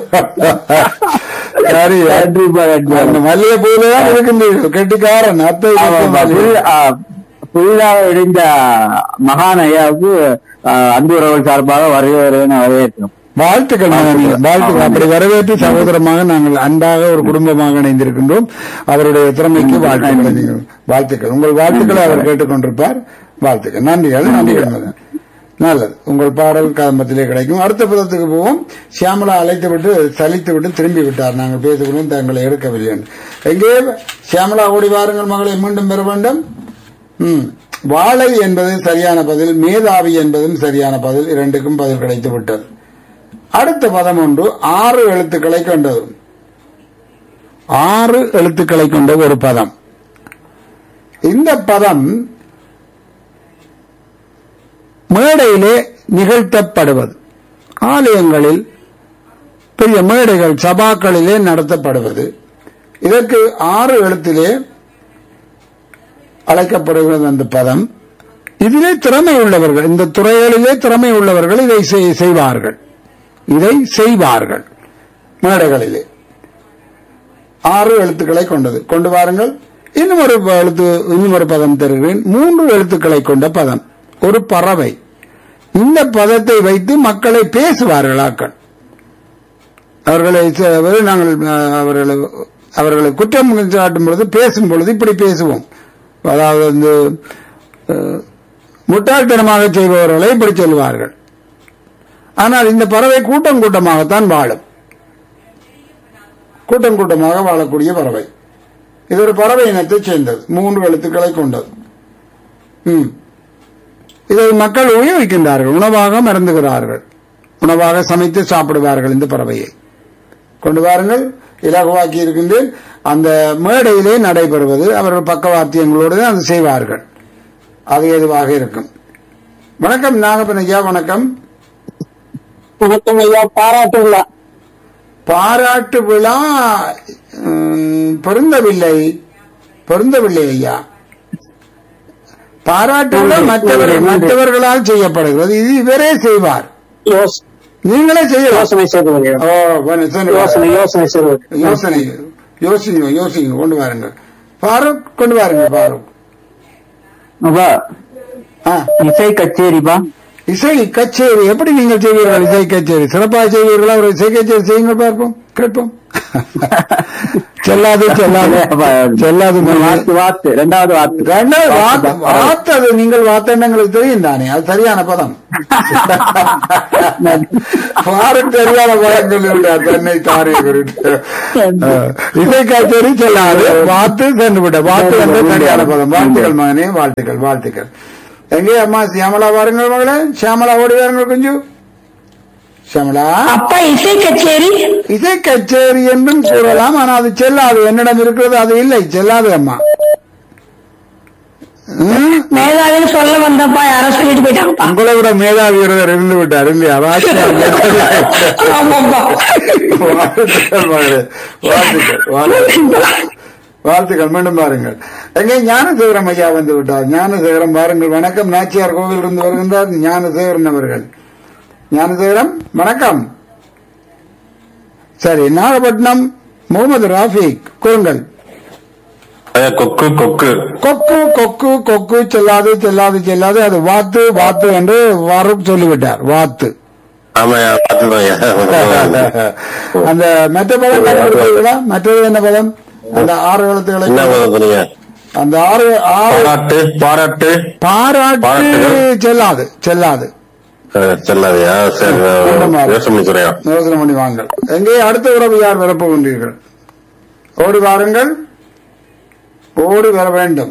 [SPEAKER 2] சரி
[SPEAKER 3] நன்றிப்பா நன்றி
[SPEAKER 2] அந்த மல்லிகை பூல தான் இருக்கின்றீர்கள் கெட்டிக்காரன் அத்தை பெற்ற
[SPEAKER 3] ஆமாப்பா.
[SPEAKER 2] மல்லிகை.
[SPEAKER 3] புதிய- ஆ, புதிதாக இணைந்த மகான் ஐயாவுக்கு ஆ, அன்பு உறவுகள் சார்பாக வருகை வருகிறேன் வரவேற்கிறோம்
[SPEAKER 2] வாழ்த்துக்கள் மகனே, வாழ்த்துக்கள் அப்படி வரவேற்று சகோதரமாக நாங்கள் அன்பாக ஒரு குடும்பமாக இணைந்திருக்கின்றோம் அவருடைய திறமைக்கு வாழ்த்துக்கள் நீங்கள் வாழ்த்துக்கள் உங்கள் வாழ்த்துக்களை அவர் கேட்டுக்கொண்டிருப்பார் வாழ்த்துக்கள் நன்றிகள் நன்றிகள் மகன். நல்லது உங்கள் பாடல் கதம்பத்திலே கிடைக்கும் அடுத்த பதத்துக்கு போவோம் சியாமலா அழைத்து விட்டு சலித்து விட்டு திரும்பி விட்டார் நாங்கள் பேசுகிறோம் தங்களை எடுக்கவில்லை என்று. எங்கே சியாமலா ஓடி வாருங்கள் மகளை மீண்டும் பெற வேண்டும் ம். வாழை என்பது சரியான பதில் மேதாவி என்பதும் சரியான பதில் இரண்டுக்கும் பதில் கிடைத்து விட்டது அடுத்த பதம் ஒன்று ஆறு எழுத்துக்களை கொண்டது ஆறு எழுத்துக்களை கொண்ட ஒரு பதம் இந்த பதம் மேடையிலே நிகழ்த்தப்படுவது ஆலயங்களில் பெரிய மேடைகள் சபாக்களிலே நடத்தப்படுவது இதற்கு ஆறு எழுத்திலே அழைக்கப்படுகிறது அந்த பதம் இதிலே திறமை உள்ளவர்கள் இந்த துறைகளிலே திறமை உள்ளவர்கள் இதை செய்- செய்வார்கள் இதை செய்வார்கள் மேடைகளிலே ஆறு எழுத்துக்களை கொண்டது கொண்டு வாருங்கள் இன்னும் ஒரு ப- எழுத்து இன்னும் ஒரு பதம் தருகிறேன் மூன்று எழுத்துக்களை கொண்ட பதம் ஒரு பறவை இந்த பதத்தை வைத்து மக்களை பேசுவார்கள் ஆக்கள் அவர்களை ச- அதாவது நாங்கள் அஹ், அவர்களை அவர்களை குற்றம் சாட்டும் பொழுது பேசும் பொழுது இப்படி பேசுவோம் அதாவது வந்து அஹ், முட்டாள்தனமாக செய்பவர்களை இப்படி சொல்வார்கள் ஆனால் இந்த பறவை கூட்டம் கூட்டமாகத்தான் வாழும் கூட்டம் கூட்டமாக வாழக்கூடிய பறவை இது ஒரு பறவை இனத்தைச் சேர்ந்தது மூன்று எழுத்துக்களை கொண்டது ம். இதை மக்கள் உபயோகிக்கின்றார்கள் உணவாக மருந்துகிறார்கள் உணவாக சமைத்து சாப்பிடுவார்கள் இந்த பறவையை கொண்டு வாருங்கள் இலகுவாக்கி இருக்கின்றேன் அந்த மேடையிலே நடைபெறுவது அவர்கள் பக்கவாத்தியங்களோடு தான் அது செய்வார்கள் அது எதுவாக இருக்கும் வணக்கம் நாகப்பன் ஐயா வணக்கம்
[SPEAKER 3] வணக்கம் ஐயா பாராட்டு விழா
[SPEAKER 2] பாராட்டு விழா ம், பொருந்தவில்லை பொருந்தவில்லை ஐயா பாராட்டு விழா மற்றவர்கள் மற்றவர்களால் செய்யப்படுகிறது இது இவரே செய்வார்
[SPEAKER 3] யோஸ்-
[SPEAKER 2] நீங்களே செய்யலாம்
[SPEAKER 3] யோசனை செய்து
[SPEAKER 2] ஓ, bueno, சரி.
[SPEAKER 3] யோசனை யோசனை செய்து
[SPEAKER 2] யோசனை யோசிங்க யோசிங்க கொண்டு வாருங்க ஃபாரூக் கொண்டு வாருங்க ஃபாரூக்
[SPEAKER 3] அப்பா,
[SPEAKER 2] ஆ,
[SPEAKER 3] இசை கச்சேரிப்பா
[SPEAKER 2] இசை கச்சேரி எப்படி நீங்கள் செய்வீர்கள் இசை கச்சேரி சிறப்பாக செய்வீர்களா ஒரு இசை கச்சேரி செய்யுங்க பார்ப்போம் கேட்போம் செல்லாது செல்லாது செல்லாது மகனே.
[SPEAKER 3] வாத்து வாத்து ரெண்டாவது வாத்து
[SPEAKER 2] ரெண்டாவது வாத்து வாத்து அது நீங்கள் வாத்தன்னு எங்களுக்கு தெரியும் தானே அது சரியான பதம் பாருக்கு சரியான பதம் சொல்லிவிட்டார் தன்னை தாரி குறித்து அஹ், இசை கச்சேரி செல்லாது வாத்து சென்று விட்ட வாத்து என்ற சரியான பதம் வாழ்த்துக்கள் மகனே வாழ்த்துக்கள் வாழ்த்துக்கள் எங்கே அம்மா சியாமலா வாருங்கள் மகளே சியாமலா ஓடி வாருங்கள் கொஞ்சம் சியாமலா
[SPEAKER 5] அப்பா இசை கச்சேரி
[SPEAKER 2] இசை கச்சேரி என்றும் கூறலாம் ஆனால் அது செல்லாது என்னிடம் இருக்கிறது அது இல்லை செல்லாது அம்மா ம்?
[SPEAKER 5] மேதாவின்னு சொல்ல வந்தப்பா யாரோ சொல்லிட்டு போயிட்டாங்கப்பா
[SPEAKER 2] உங்களை விட மேதாவி ஒருவர் இருந்து விட்டார் இல்லையா வாழ்த்துக்கள்
[SPEAKER 5] ஆமாப்பா
[SPEAKER 2] வாழ்த்துக்கள் மகளே. வாழ்த்துக்கள் வாழ்த்துக்கள். வாழ்த்துக்கள் மீண்டும் பாருங்கள் எங்கே ஞானசேகரம் ஐயா வந்து விட்டார் ஞானசேகரம் பாருங்கள் வணக்கம் நாச்சியார் கோவில் இருந்து வருகின்றார் ஞானசேகரன் அவர்கள் ஞானசேகரம் வணக்கம் சரி நாகப்பட்டினம் முகமது ராஃபிக் கூறுங்கள்
[SPEAKER 6] ஐயா, கொக்கு கொக்கு
[SPEAKER 2] கொக்கு கொக்கு கொக்கு செல்லாது செல்லாது செல்லாது அது வாத்து வாத்து என்று வரும் சொல்லிவிட்டார் வாத்து
[SPEAKER 6] ஆமாய்யா பார்த்துதான் ஐயா
[SPEAKER 2] அந்த மற்ற பதம் கண்டுபிடித்தீர்களா? மற்றது என்ன பதம் அந்த ஆறு எழுத்துக்களை
[SPEAKER 6] என்ன பதம் சொன்னீங்க
[SPEAKER 2] அந்த ஆறு ஆறு
[SPEAKER 6] பாராட்டு பாராட்டு
[SPEAKER 2] பாராட்டு
[SPEAKER 6] பாராட்டுகள்.
[SPEAKER 2] செல்லாது செல்லாது
[SPEAKER 6] அஹ், செல்லாதையா சரி
[SPEAKER 2] ஆமா.
[SPEAKER 6] யோசனை குறையா
[SPEAKER 2] யோசனை பண்ணி வாங்கள் எங்கே அடுத்த உறவு யார் வரப்போகின்றீர்கள் ஓடி வாருங்கள் ஓடி வர வேண்டும்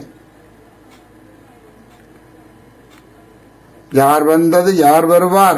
[SPEAKER 2] யார் வந்தது யார் வருவார்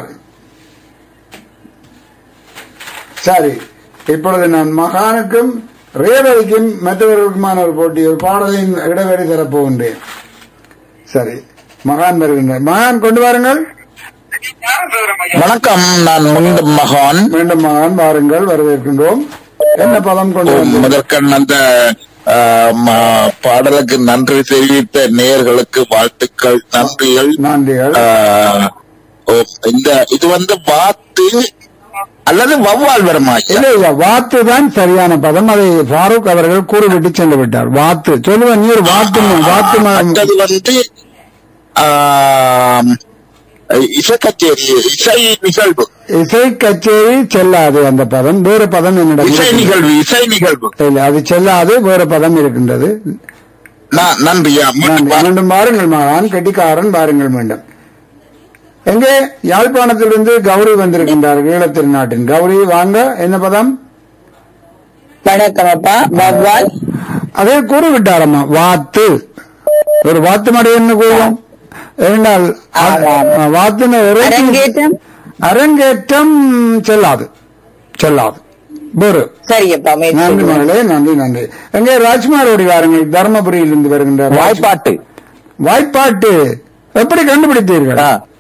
[SPEAKER 2] சரி இப்பொழுது நான் மகானுக்கும் ரேவதிக்கும் மற்றவர்களுக்குமான ஒரு போட்டி ஒரு பாடலின் இடைவெளி தரப்போகின்றேன் சரி மகான் வருகின்றார் மகான் கொண்டு வாருங்கள்
[SPEAKER 1] வணக்கம் நான் மீண்டும் மகான்
[SPEAKER 2] மீண்டும் மகான் வாருங்கள் வரவேற்கின்றோம் என்ன பதம் கொண்டு வந்தீர்கள்?
[SPEAKER 1] முதற்கண் அந்த ஆஹ், ம- பாடலுக்கு நன்றி தெரிவித்த நேயர்களுக்கு வாழ்த்துக்கள் நன்றிகள்
[SPEAKER 2] நன்றிகள்
[SPEAKER 1] ஆஹ், ஓ, இந்த இது வந்து வாத்து அல்லது வவ்வால் வருமா
[SPEAKER 2] இல்ல இல்ல வாத்து தான் சரியான பதம் அதை ஃபாரூக் அவர்கள் கூறிவிட்டு சென்று விட்டார் வாத்து சொல்லுவேன் நீர் வாத்து வாத்து ம-
[SPEAKER 1] மற்றது வந்து ஆம், இசை கச்சேரி இசை நிகழ்வு
[SPEAKER 2] இசை கச்சேரி செல்லாது அந்த பதம் வேறு பதம் என்னிடம்
[SPEAKER 1] இசை
[SPEAKER 2] இருக்கிறது.
[SPEAKER 1] நிகழ்வு இசை நிகழ்வு
[SPEAKER 2] இல்ல அது செல்லாது வேறு பதம் இருக்கின்றது
[SPEAKER 1] ந- நன்றியா மீண்டும்
[SPEAKER 2] நன்றி.
[SPEAKER 1] வா-
[SPEAKER 2] மீண்டும் பாருங்கள் மகான் கெட்டிக்காரன் பாருங்கள் மீண்டும் எங்கே யாழ்ப்பாணத்திலிருந்து கௌரி வந்திருக்கின்றார் ஈழத்திரு நாட்டின் கௌரி வாங்க என்ன பதம்
[SPEAKER 4] வணக்கம் அப்பா வவ்வால்
[SPEAKER 2] அதே கூறிவிட்டாரம்மா வாத்து ஒரு வாத்து மடையன்னு கூறுவோம் ஏனென்றால் அ- வாத்துன்னு ஒரு
[SPEAKER 4] அரங்கேற்றம்
[SPEAKER 2] அரங்கேற்றம் செல்லாது செல்லாது வேறு
[SPEAKER 4] சரியப்பா
[SPEAKER 2] நன்றி மகளே நன்றி நன்றி எங்கே ராஜ்குமார் ஓடி வாருங்கள் தர்மபுரியிலிருந்து வருகின்றார்
[SPEAKER 3] வாய்ப்பாட்டு
[SPEAKER 2] வாய்ப்பாட்டு எப்படி கண்டுபிடித்தீர்கள்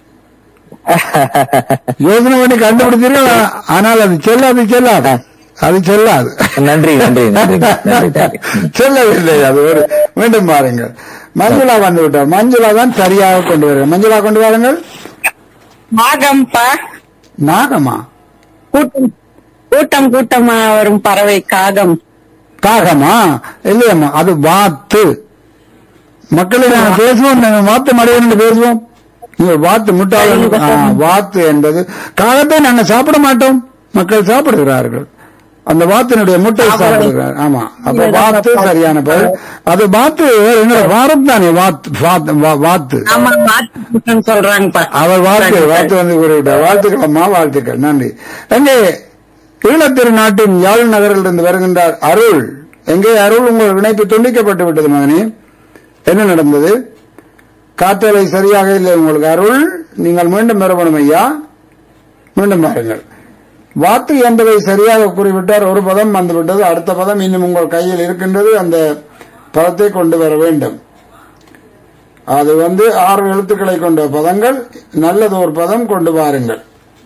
[SPEAKER 2] யோசனை பண்ணி கண்டுபிடித்தீர்கள் ஆ- ஆனால் அது செல்லாது செல்லாது அது செல்லாது
[SPEAKER 3] நன்றி நன்றி நன்றி நன்றி நன்றி
[SPEAKER 2] செல்லவில்லை அது ஒரு மீண்டும் பாருங்கள் மஞ்சுளா வந்து விட்டார் மஞ்சுளா தான் சரியாக கொண்டு வருங்கள் மஞ்சுளா கொண்டு வாருங்கள்
[SPEAKER 4] மாகம்பா
[SPEAKER 2] நாகமா
[SPEAKER 4] கூட்டம் கூட்டம் கூட்டமா வரும் பறவை காகம்
[SPEAKER 2] காகமா இல்லையம்மா அது வாத்து மக்களை நாங்கள் பேசுவோம் நாங்கள் வாத்து மடையன்னு பேசுவோம் நீங்க வாத்து முட்டாள் வாத்து என்பது காகத்தை நாங்க சாப்பிட மாட்டோம் மக்கள் சாப்பிடுகிறார்கள் அந்த வாத்தினுடைய முட்டை சாப்பிடுகிறார் ஆமா அப்ப வாத்து சரியான பெயர் அது வாத்து எங்களை வாரம் தானே வாத்து வாத்து- வா- வாத்து
[SPEAKER 4] ஆமா மாட்டு கூட்டம் சொல்றாங்கப்பா
[SPEAKER 2] அவர் வாழ்த்து வாழ்த்து வந்து கூறிவிட்டார் வாழ்த்துக்கள் அம்மா வாழ்த்துக்கள் நன்றி எங்கே ஈழத்திரு நாட்டின் யாழ் நகரிலிருந்து வருகின்றார் அருள் எங்கே அருள் உங்கள் இணைப்பு துண்டிக்கப்பட்டு விட்டது மகனே என்ன நடந்தது காற்றலை சரியாக இல்லை உங்களுக்கு அருள் நீங்கள் மீண்டும் பெறப்படும் ஐயா மீண்டும் பாருங்கள் வாத்து என்பதை சரியாக கூறிவிட்டார் ஒரு பதம் வந்துவிட்டது அடுத்த பதம் இன்னும் உங்கள் கையில் இருக்கின்றது அந்த பதத்தை கொண்டு வர வேண்டும் அது வந்து ஆறு எழுத்துக்களை கொண்ட பதங்கள் நல்லது ஒரு பதம் கொண்டு வாருங்கள்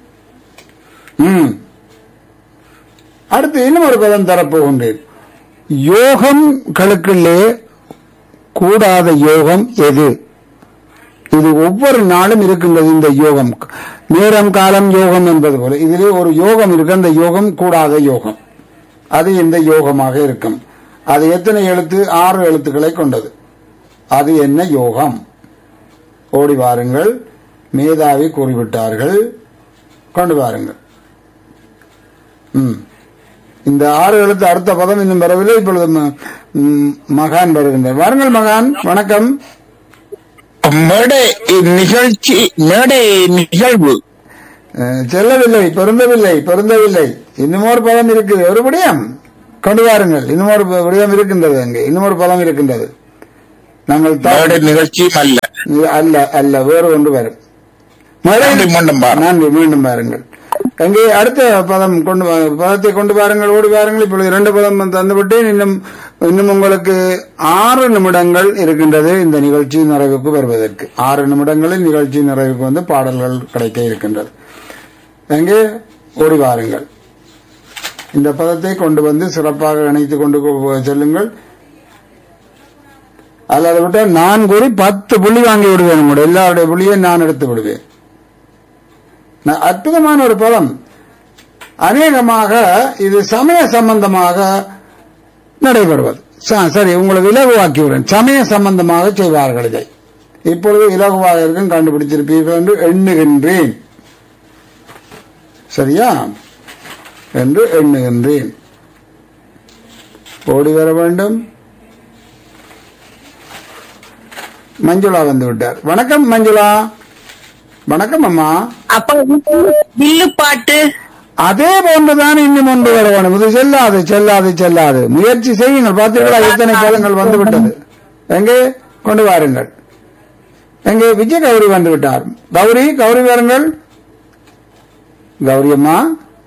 [SPEAKER 2] ம் அடுத்து இன்னும் ஒரு பதம் தரப்போகின்றேன் யோகம் கழுக்கிலே கூடாத யோகம் எது இது ஒவ்வொரு நாளும் இருக்கின்றது இந்த யோகம் நேரம் காலம் யோகம் என்பது போல இதிலே ஒரு யோகம் இருக்கு அந்த யோகம் கூடாத யோகம் அது இந்த யோகமாக இருக்கும் அது எத்தனை எழுத்து ஆறு எழுத்துக்களை கொண்டது அது என்ன யோகம் ஓடி வாருங்கள் மேதாவி கூறிவிட்டார்கள் கொண்டு வாருங்கள் ம் இந்த ஆறு எழுத்து அடுத்த பதம் இன்னும் வரவில்லை இப்பொழுது ம- ம், மகான் வருகின்றார் வாருங்கள் மகான் வணக்கம்
[SPEAKER 1] மேடை நிகழ்ச்சி மேடை நிகழ்வு
[SPEAKER 2] அஹ், செல்லவில்லை பொருந்தவில்லை பொருந்தவில்லை இன்னும் ஒரு பதம் இருக்குது ஒரு விடயம் கொண்டு வாருங்கள் இன்னும் ஒரு ப- விடயம் இருக்கின்றது அங்கே இன்னும் ஒரு பதம் இருக்கின்றது நாங்கள் தா-
[SPEAKER 1] மேடை நிகழ்ச்சியும் அல்ல
[SPEAKER 2] அல்ல அல்ல வேறு ஒன்று வரும்
[SPEAKER 1] நன்றி, மீண்டும் பாருங்கள்.
[SPEAKER 2] நன்றி மீண்டும் பாருங்கள் அங்கே அடுத்த பதம் கொண்டு வா- பதத்தை கொண்டு பாருங்கள் ஓடி பாருங்கள் இப்பொழுது இரண்டு பதம் தந்துவிட்டேன் இன்னும் இன்னும் உங்களுக்கு ஆறு நிமிடங்கள் இருக்கின்றது இந்த நிகழ்ச்சி நிறைவுக்கு வருவதற்கு ஆறு நிமிடங்களில் நிகழ்ச்சி நிறைவுக்கு வந்து பாடல்கள் கிடைக்க இருக்கின்றது அங்கே ஓடி வாருங்கள் இந்த பதத்தை கொண்டு வந்து சிறப்பாக இணைத்துக் கொண்டு போ- செல்லுங்கள் அல்லது விட்டால் நான் கூறி பத்து புள்ளி வாங்கி விடுவேன் உங்களோட எல்லாருடைய புள்ளியும் நான் எடுத்து விடுவேன் ந- அற்புதமான ஒரு பதம் அநேகமாக இது சமய சம்பந்தமாக நடைபெறுவது ச- சரி உங்களுக்கு இலகுவாக்கி விடுறேன் சமய சம்பந்தமாக செய்வார்கள் இதை இப்பொழுது இலகுவாக இருக்கும் கண்டுபிடித்திருப்பீர்கள் என்று எண்ணுகின்றேன் சரியா என்று எண்ணுகின்றேன் ஓடி வர வேண்டும் மஞ்சுளா வந்து விட்டார் வணக்கம் மஞ்சுளா வணக்கம் அம்மா
[SPEAKER 4] அப்ப வில்லு பாட்டு
[SPEAKER 2] அதே போன்றுதான் இன்னும் ஒன்று வர வேண்டும் இது செல்லாது செல்லாது செல்லாது முயற்சி செய்யுங்கள் பார்த்தீர்களா எத்தனை பதங்கள் வந்து விட்டது எங்கே கொண்டு வாருங்கள் எங்கே விஜய கௌரி வந்து விட்டார் கௌரி கௌரி வாருங்கள் கௌரி அம்மா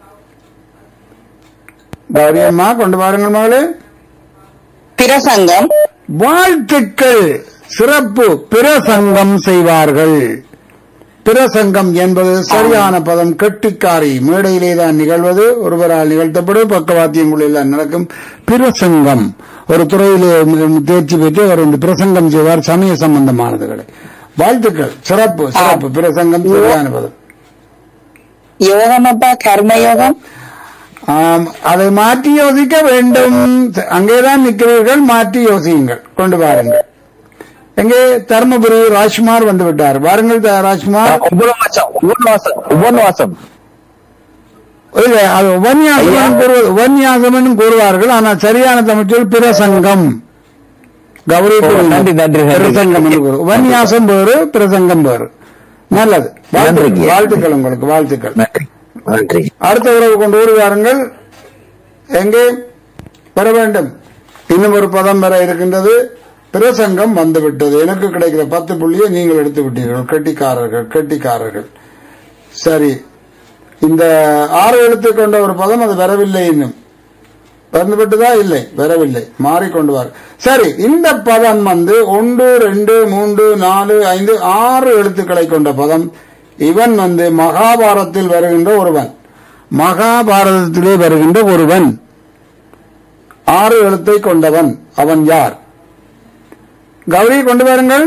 [SPEAKER 2] கௌரி அம்மா கொண்டு வாருங்கள் மகளே
[SPEAKER 4] பிரசங்கம்
[SPEAKER 2] வாழ்த்துக்கள் சிறப்பு பிரசங்கம் செய்வார்கள் பிரசங்கம் என்பது சரியான பதம் கெட்டிக்காரி மேடையிலே தான் நிகழ்வது ஒருவரால் நிகழ்த்தப்படும் பக்கவாத்தியங்கள் எல்லாம் நடக்கும் பிரசங்கம் ஒரு துறையிலே ம், தேர்ச்சி பெற்று அவர் இந்த பிரசங்கம் செய்வார் சமய சம்பந்தமானதுகளை வாழ்த்துக்கள் சிறப்பு சிறப்பு பிரசங்கம் சரியான பதம்
[SPEAKER 4] யோகம் அப்பா கர்மயோகம்
[SPEAKER 2] ஆம், அதை மாற்றி யோசிக்க வேண்டும் அங்கேதான் நிற்கிறீர்கள் மாற்றி யோசியுங்கள் கொண்டு வாருங்கள் எங்கே தர்மபுரி ராஜ்குமார் வந்து விட்டார் வாருங்கள் த- ராஜ்குமார்
[SPEAKER 3] உபன்வாசம் உபன்வாசம் உபன்வாசம்
[SPEAKER 2] இல்ல அது உபன்யாசம் கூறுவது உபன்யாசம் என்றும் கூறுவார்கள் ஆனால் சரியான தமிழ் பிரசங்கம் கௌரி கூறினார்.
[SPEAKER 3] நன்றி, நன்றி, நன்றி.
[SPEAKER 2] பிரசங்கம் என்று கூறு உபன்யாசம் வேறு பிரசங்கம் வேறு நல்லது வாழ்த்துக்கள்.
[SPEAKER 3] நன்றிங்க.
[SPEAKER 2] வாழ்த்துக்கள் உங்களுக்கு வாழ்த்துக்கள்
[SPEAKER 3] நன்றி நன்றி
[SPEAKER 2] அடுத்த உறவு கொண்டு ஓடி வாருங்கள் எங்கே வர வேண்டும் இன்னும் ஒரு பதம் வர இருக்கின்றது பிரசங்கம் வந்துவிட்டது எனக்கு கிடைக்கிற பத்து புள்ளியை நீங்கள் எடுத்து விட்டீர்கள் கெட்டிக்காரர்கள் கெட்டிக்காரர்கள் சரி இந்த ஆறு எழுத்து கொண்ட ஒரு பதம் அது வரவில்லை இன்னும் வந்துவிட்டதா இல்லை வரவில்லை மாறிக்கொண்டு வார் சரி இந்த பதம் வந்து ஒன்று ரெண்டு மூன்று நாலு ஐந்து ஆறு எழுத்துக்களை கொண்ட பதம் இவன் வந்து மகாபாரத்தில் வருகின்ற ஒருவன் மகாபாரதத்திலே வருகின்ற ஒருவன் ஆறு எழுத்தை கொண்டவன் அவன் யார் கௌரி கொண்டு வாருங்கள்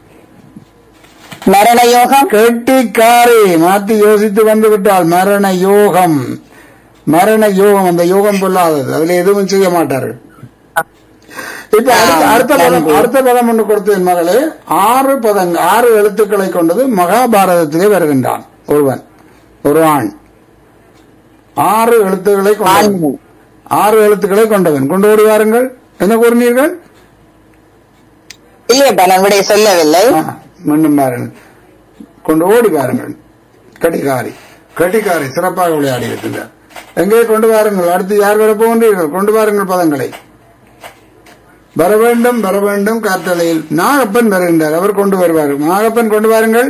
[SPEAKER 4] மரண யோகம்
[SPEAKER 2] கெட்டிக்காரி மாற்றி யோசித்து வந்து விட்டால் மரண யோகம் மரண யோகம் அந்த யோகம் கொள்ளாதது அதுல எதுவும் செய்ய மாட்டார்கள் இப்ப அடுத்த- அடுத்த பதம் அடுத்த பதம் ஒன்று கொடுத்து என் மகளே ஆறு பதங் ஆறு எழுத்துக்களை கொண்டது மகாபாரதத்திலே வருகின்றான் ஒருவன் ஒரு ஆண் ஆறு எழுத்துக்களை கொண்டவன் ஆறு எழுத்துக்களை கொண்டவன் கொண்டு ஓடி வாருங்கள் என்ன கூறினீர்கள்
[SPEAKER 4] இல்லையப்பா நான் விடைய சொல்லவில்லை
[SPEAKER 2] ஆ, மீண்டும் பாருங்கள் கொண்டு ஓடி பாருங்கள் கட்டிக்காரி கட்டிக்காரி சிறப்பாக விளையாடி இருக்கின்றார் எங்கே கொண்டு வாருங்கள் அடுத்து யார் வர போகின்றீர்கள் கொண்டு வாருங்கள் பதங்களை வர வேண்டும் வர வேண்டும் காற்றலையில் நாகப்பன் வருகின்றார் அவர் கொண்டு வருவார் நாகப்பன் கொண்டு வாருங்கள்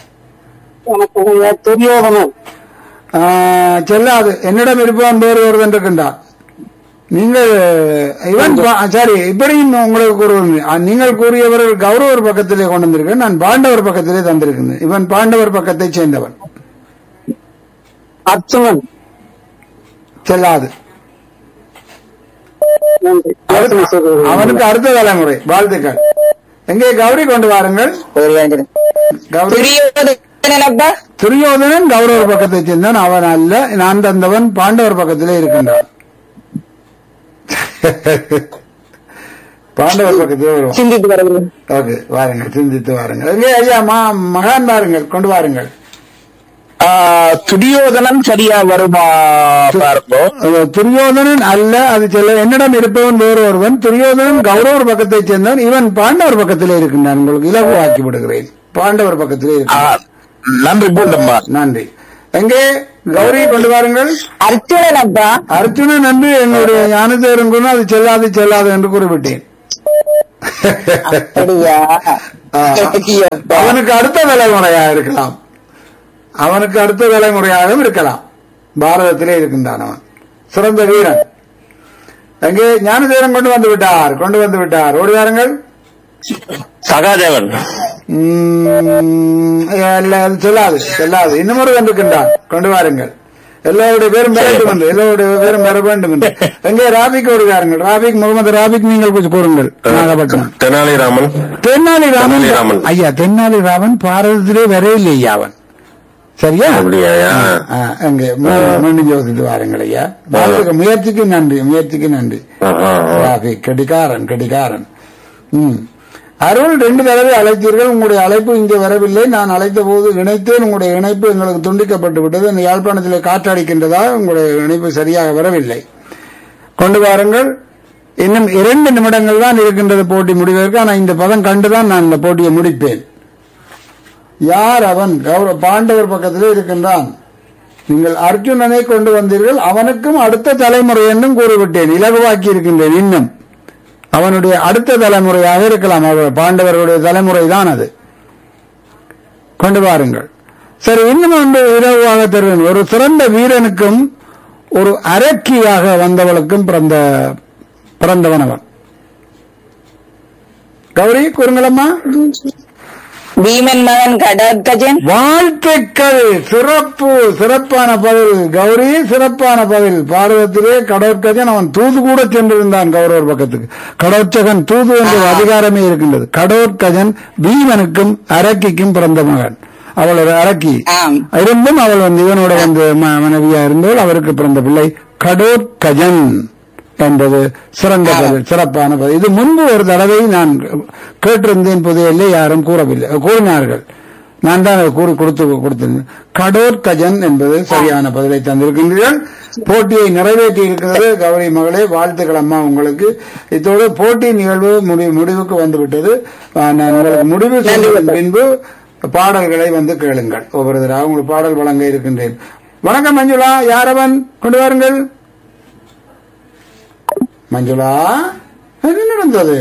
[SPEAKER 4] துரியோகனம்
[SPEAKER 2] ஆ, செல்லாது என்னிடம் இருப்பவன் வேறு ஒருவன் இருக்கின்றார் நீங்கள் இவன் பா- சரி இப்படியும் உங்களுக்கு கூறுவது ஆ, நீங்கள் கூறியவர்கள் கௌரவர் பக்கத்திலே கொண்டு வந்திருக்கேன் நான் பாண்டவர் பக்கத்திலே தந்திருக்கின்றேன் இவன் பாண்டவர் பக்கத்தை சேர்ந்தவன்
[SPEAKER 4] அர்ச்சுனன்
[SPEAKER 2] செல்லாது அவனுக்கு அடுத்த தலைமுறை வாழ்த்துக்கள் எங்கே கௌரி கொண்டு வாருங்கள் கௌரி
[SPEAKER 4] துரியோதனன் அப்பா
[SPEAKER 2] துரியோதனன் கௌரவர் பக்கத்தை சேர்ந்தான் அவன் அல்ல நான் தந்தவன் பாண்டவர் பக்கத்திலே இருக்கின்றான் பாண்டவர் பக்கத்திலே வருவான்
[SPEAKER 4] சிந்தித்து வருகிறேன்
[SPEAKER 2] ஓகே வாருங்கள் சிந்தித்து வாருங்கள் எங்கே ஐயா மா மகான் வாருங்கள் கொண்டு வாருங்கள்
[SPEAKER 1] ஆஹ், துரியோதனன் சரியா வருமா பாருங்க
[SPEAKER 2] அஹ், துரியோதனன் அல்ல அது சொல்ல என்னிடம் இருப்பவன் வேறு ஒருவன் துரியோதனன் கௌரவர் பக்கத்தைச் சேர்ந்தவன் இவன் பாண்டவர் பக்கத்திலே இருக்கின்றான் உங்களுக்கு இலகுவாக்கி விடுகிறேன் பாண்டவர் பக்கத்திலே இருக்கின்றான்
[SPEAKER 1] ஆஹ், நன்றி பூண்டம்மா
[SPEAKER 2] நன்றி எங்கே கௌரி கொண்டு வாருங்கள்
[SPEAKER 4] அர்ஜுனன் அப்பா
[SPEAKER 2] அர்ஜுனன் என்று என்னுடைய ஞானதேவன் கூட அது செல்லாது செல்லாது என்று குறிப்பிட்டேன்
[SPEAKER 4] அப்படியா
[SPEAKER 2] ஆ. அவனுக்கு அடுத்த தலைமுறையாக இருக்கலாம் அவனுக்கு அடுத்த தலைமுறையாகவும் இருக்கலாம் பாரதத்திலே இருக்கின்றான் அவன் சிறந்த வீரன் எங்கே ஞானதேவன் கொண்டு வந்து விட்டார் கொண்டு வந்து விட்டார் ஓடி வாருங்கள்
[SPEAKER 6] சகாதேவன்
[SPEAKER 2] உம், இல்ல, அது செல்லாது செல்லாது இன்னும் ஒரு இருக்கின்றான் கொண்டு வாருங்கள் எல்லாருடைய பேரும் பெற வேண்டும் என்று எல்லாருடைய பேரும் பெற வேண்டும் என்று எங்கே ராபிக் வருகிறார்கள் ராபிக் முகமது ராபிக் நீங்கள் கொஞ்சம் கூறுங்கள் நாகப்பட்டினம்
[SPEAKER 6] தெனாலிராமன்
[SPEAKER 2] தென்னாலிராமன்
[SPEAKER 6] தெனாலிராமன்.
[SPEAKER 2] ஐயா தென்னாலிராமன் பாரதத்திலே வரையில்லை ஐயா அவன் சரியா
[SPEAKER 6] அப்படியாயா
[SPEAKER 2] ஆ, அங்கே மீண்டும் மீண்டும் யோசித்து வாருங்கள் ஐயா வாழ்த்துக்கு முயற்சிக்கு நன்றி முயற்சிக்கு நன்றி
[SPEAKER 6] ஆஹா, ஆ.
[SPEAKER 2] ராபிக் கடிகாரன் கடிகாரன் ம் அருள் ரெண்டு தடவை அழைத்தீர்கள் உங்களுடைய அழைப்பு இங்கே வரவில்லை நான் அழைத்த போது இணைத்தேன் உங்களுடைய இணைப்பு எங்களுக்கு துண்டிக்கப்பட்டு விட்டது இந்த யாழ்ப்பாணத்திலே காற்றடிக்கின்றதா உங்களுடைய இணைப்பு சரியாக வரவில்லை கொண்டு வாருங்கள் இன்னும் இரண்டு நிமிடங்கள் தான் இருக்கின்றது போட்டி முடிவதற்கு ஆனால் இந்த பதம் கண்டுதான் நான் இந்த போட்டியை முடிப்பேன் யார் அவன் கௌரவ பாண்டவர் பக்கத்திலே இருக்கின்றான் நீங்கள் அர்ஜுனனை கொண்டு வந்தீர்கள் அவனுக்கும் அடுத்த தலைமுறை என்றும் கூறிவிட்டேன் இலகுவாக்கி இருக்கின்றேன் இன்னும் அவனுடைய அடுத்த தலைமுறையாக இருக்கலாம் அவர் பாண்டவர்களுடைய தலைமுறை தான் அது கொண்டு வாருங்கள் சரி இன்னும் ஒன்று இலகுவாக தருவேன் ஒரு சிறந்த வீரனுக்கும் ஒரு அரக்கியாக வந்தவளுக்கும் பிறந்த பிறந்தவன் அவன் கௌரி கூறுங்களம்மா
[SPEAKER 4] பீமன் மகன் கடற்கஜன்
[SPEAKER 2] வாழ்த்துக்கள் சிறப்பு சிறப்பான பதில் கௌரி சிறப்பான பதில் பாரதத்திலே கடற்கஜன் அவன் தூது கூட சென்றிருந்தான் கௌரவர் பக்கத்துக்கு கடோற்சகன் தூது என்ற ஒரு அதிகாரமே இருக்கின்றது கடோற்கஜன் பீமனுக்கும் அரக்கிக்கும் பிறந்த மகன் அவள் ஒரு அரக்கி
[SPEAKER 4] ஆம்.
[SPEAKER 2] இருந்தும் அவள் வந்து இவனோட வந்து ம- மனைவியா இருந்தவள் அவருக்கு பிறந்த பிள்ளை கடோற்கஜன் என்பது சிறந்த பதில் சிறப்பான பதில் இது முன்பு ஒரு தடவை நான் கேட்டிருந்தேன் புதையிலே யாரும் கூறவில்லை கூறினார்கள் நான் தான் அதை கூறி கொடுத்து கொடுத்திருந்தேன் கடோர் கஜன் என்பது சரியான பதிலை தந்திருக்கின்றீர்கள் போட்டியை நிறைவேற்றி இருக்கிறது கௌரி மகளே வாழ்த்துக்கள் அம்மா உங்களுக்கு இத்தோடு போட்டி நிகழ்வு முடி- முடிவுக்கு வந்துவிட்டது ஆ, நான் உங்களுக்கு முடிவு செய்ததன் பின்பு பாடல்களை வந்து கேளுங்கள் ஒவ்வொரு தடவை உங்களுக்கு பாடல் வழங்க இருக்கின்றேன் வணக்கம் மஞ்சுளா யாரவன் கொண்டு வாருங்கள் மஞ்சுளா என்ன நடந்தது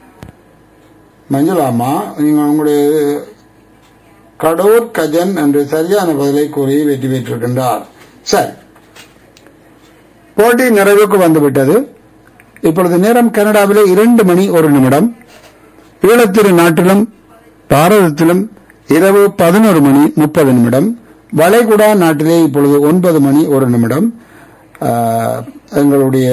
[SPEAKER 2] மஞ்சுளாமா நீங்க உங்களுடைய கடோர் கஜன் என்று சரியான பதிலை கூறி வெற்றி பெற்றிருக்கின்றார் சரி போட்டி நிறைவுக்கு வந்துவிட்டது இப்பொழுது நேரம் கனடாவிலே இரண்டு மணி ஒரு நிமிடம் ஈழத்திரு நாட்டிலும் பாரதத்திலும் இரவு பதினோரு மணி முப்பது நிமிடம் வளைகுடா நாட்டிலே இப்பொழுது ஒன்பது மணி ஒரு நிமிடம் ஆஹ், எங்களுடைய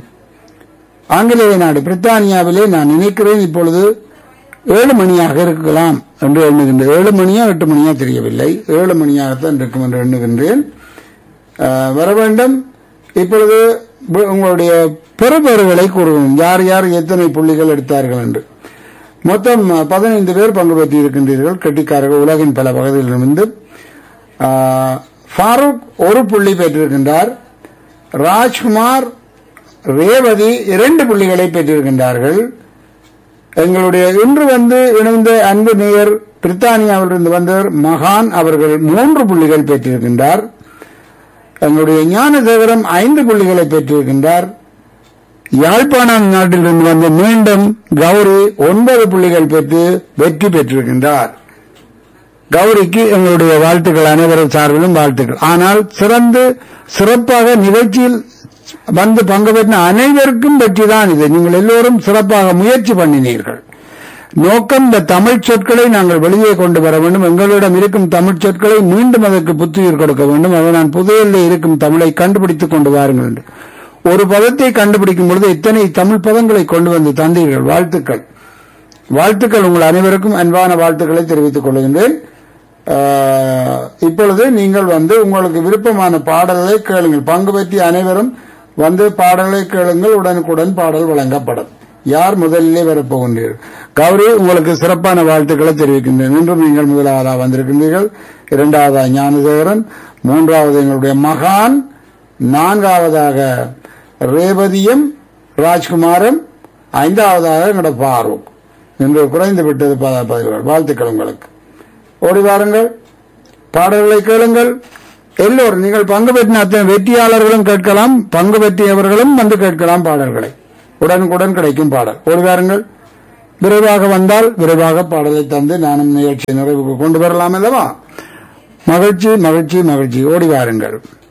[SPEAKER 2] ஆங்கிலேய நாடு பிரித்தானியாவிலே நான் நினைக்கிறேன் இப்பொழுது ஏழு மணியாக இருக்கலாம் என்று எண்ணுகின்றேன் ஏழு மணியா எட்டு மணியா தெரியவில்லை ஏழு மணியாகத்தான் இருக்கும் என்று எண்ணுகின்றேன் ஆஹ், வர வேண்டும் இப்பொழுது பு- உங்களுடைய பெறுபேறுகளை கூறுவோம் யார் யார் எத்தனை புள்ளிகள் எடுத்தார்கள் என்று மொத்தம் பதினைந்து பேர் பங்கு பெற்று இருக்கின்றீர்கள் கெட்டிக்காரர்கள் உலகின் பல பகுதிகளிலிருந்து ஆஹ், ஃபாரூக் ஒரு புள்ளி பெற்றிருக்கின்றார் ராஜ்குமார் ரேவதி இரண்டு புள்ளிகளை பெற்றிருக்கின்றார்கள் எங்களுடைய இன்று வந்து இணைந்த அன்பு நேயர் பிரித்தானியாவிலிருந்து வந்தவர் மகான் அவர்கள் மூன்று புள்ளிகள் பெற்றிருக்கின்றார் எங்களுடைய ஞானசேகரம் ஐந்து புள்ளிகளை பெற்றிருக்கின்றார் யாழ்ப்பாணம் நாட்டிலிருந்து வந்த மீண்டும் கௌரி ஒன்பது புள்ளிகள் பெற்று வெற்றி பெற்றிருக்கின்றார் கௌரிக்கு எங்களுடைய வாழ்த்துக்கள் அனைவரும் சார்பிலும் வாழ்த்துக்கள் ஆனால் சிறந்து சிறப்பாக நிகழ்ச்சியில் வந்து பங்கு பெற்ற அனைவருக்கும் வெற்றிதான் இது நீங்கள் எல்லோரும் சிறப்பாக முயற்சி பண்ணினீர்கள் நோக்கம் இந்த தமிழ் சொற்களை நாங்கள் வெளியே கொண்டு வர வேண்டும் எங்களிடம் இருக்கும் தமிழ் சொற்களை மீண்டும் அதற்கு புத்துயிர் கொடுக்க வேண்டும் அதை நான் புதையலில் இருக்கும் தமிழை கண்டுபிடித்துக் கொண்டு வாருங்கள் என்று ஒரு பதத்தை கண்டுபிடிக்கும் பொழுது இத்தனை தமிழ் பதங்களை கொண்டு வந்து தந்தீர்கள் வாழ்த்துக்கள் வாழ்த்துக்கள் உங்கள் அனைவருக்கும் அன்பான வாழ்த்துக்களை தெரிவித்துக் கொள்கின்றேன் ஆஹ், இப்பொழுது நீங்கள் வந்து உங்களுக்கு விருப்பமான பாடல்களை கேளுங்கள் பங்கு பெற்றிய அனைவரும் வந்து பாடலை கேளுங்கள் உடனுக்குடன் பாடல் வழங்கப்படும் யார் முதலிலே வரப்போகின்றீர்கள் கௌரி உங்களுக்கு சிறப்பான வாழ்த்துக்களை தெரிவிக்கின்றேன் இன்றும் நீங்கள் முதலாவதாக வந்திருக்கின்றீர்கள் இரண்டாவதா ஞானசேகரன் மூன்றாவது எங்களுடைய மகான் நான்காவதாக ரேவதியம் ராஜ்குமாரன் ஐந்தாவதாக எங்களோட ஃபாரூக் இன்று குறைந்து விட்டது ப- பதிவுகள் வாழ்த்துக்கள் உங்களுக்கு ஓடி வாருங்கள் பாடல்களை கேளுங்கள் எல்லோரும் நீங்கள் பங்கு பெற்றின அத்தனை வெற்றியாளர்களும் கேட்கலாம் பங்கு பெற்றியவர்களும் வந்து கேட்கலாம் பாடல்களை உடனுக்குடன் கிடைக்கும் பாடல் ஓடி வாருங்கள் விரைவாக வந்தால் விரைவாக பாடலை தந்து நானும் நிகழ்ச்சி நிறைவுக்கு கொண்டு வரலாம் அல்லவா மகிழ்ச்சி மகிழ்ச்சி மகிழ்ச்சி ஓடி வாருங்கள்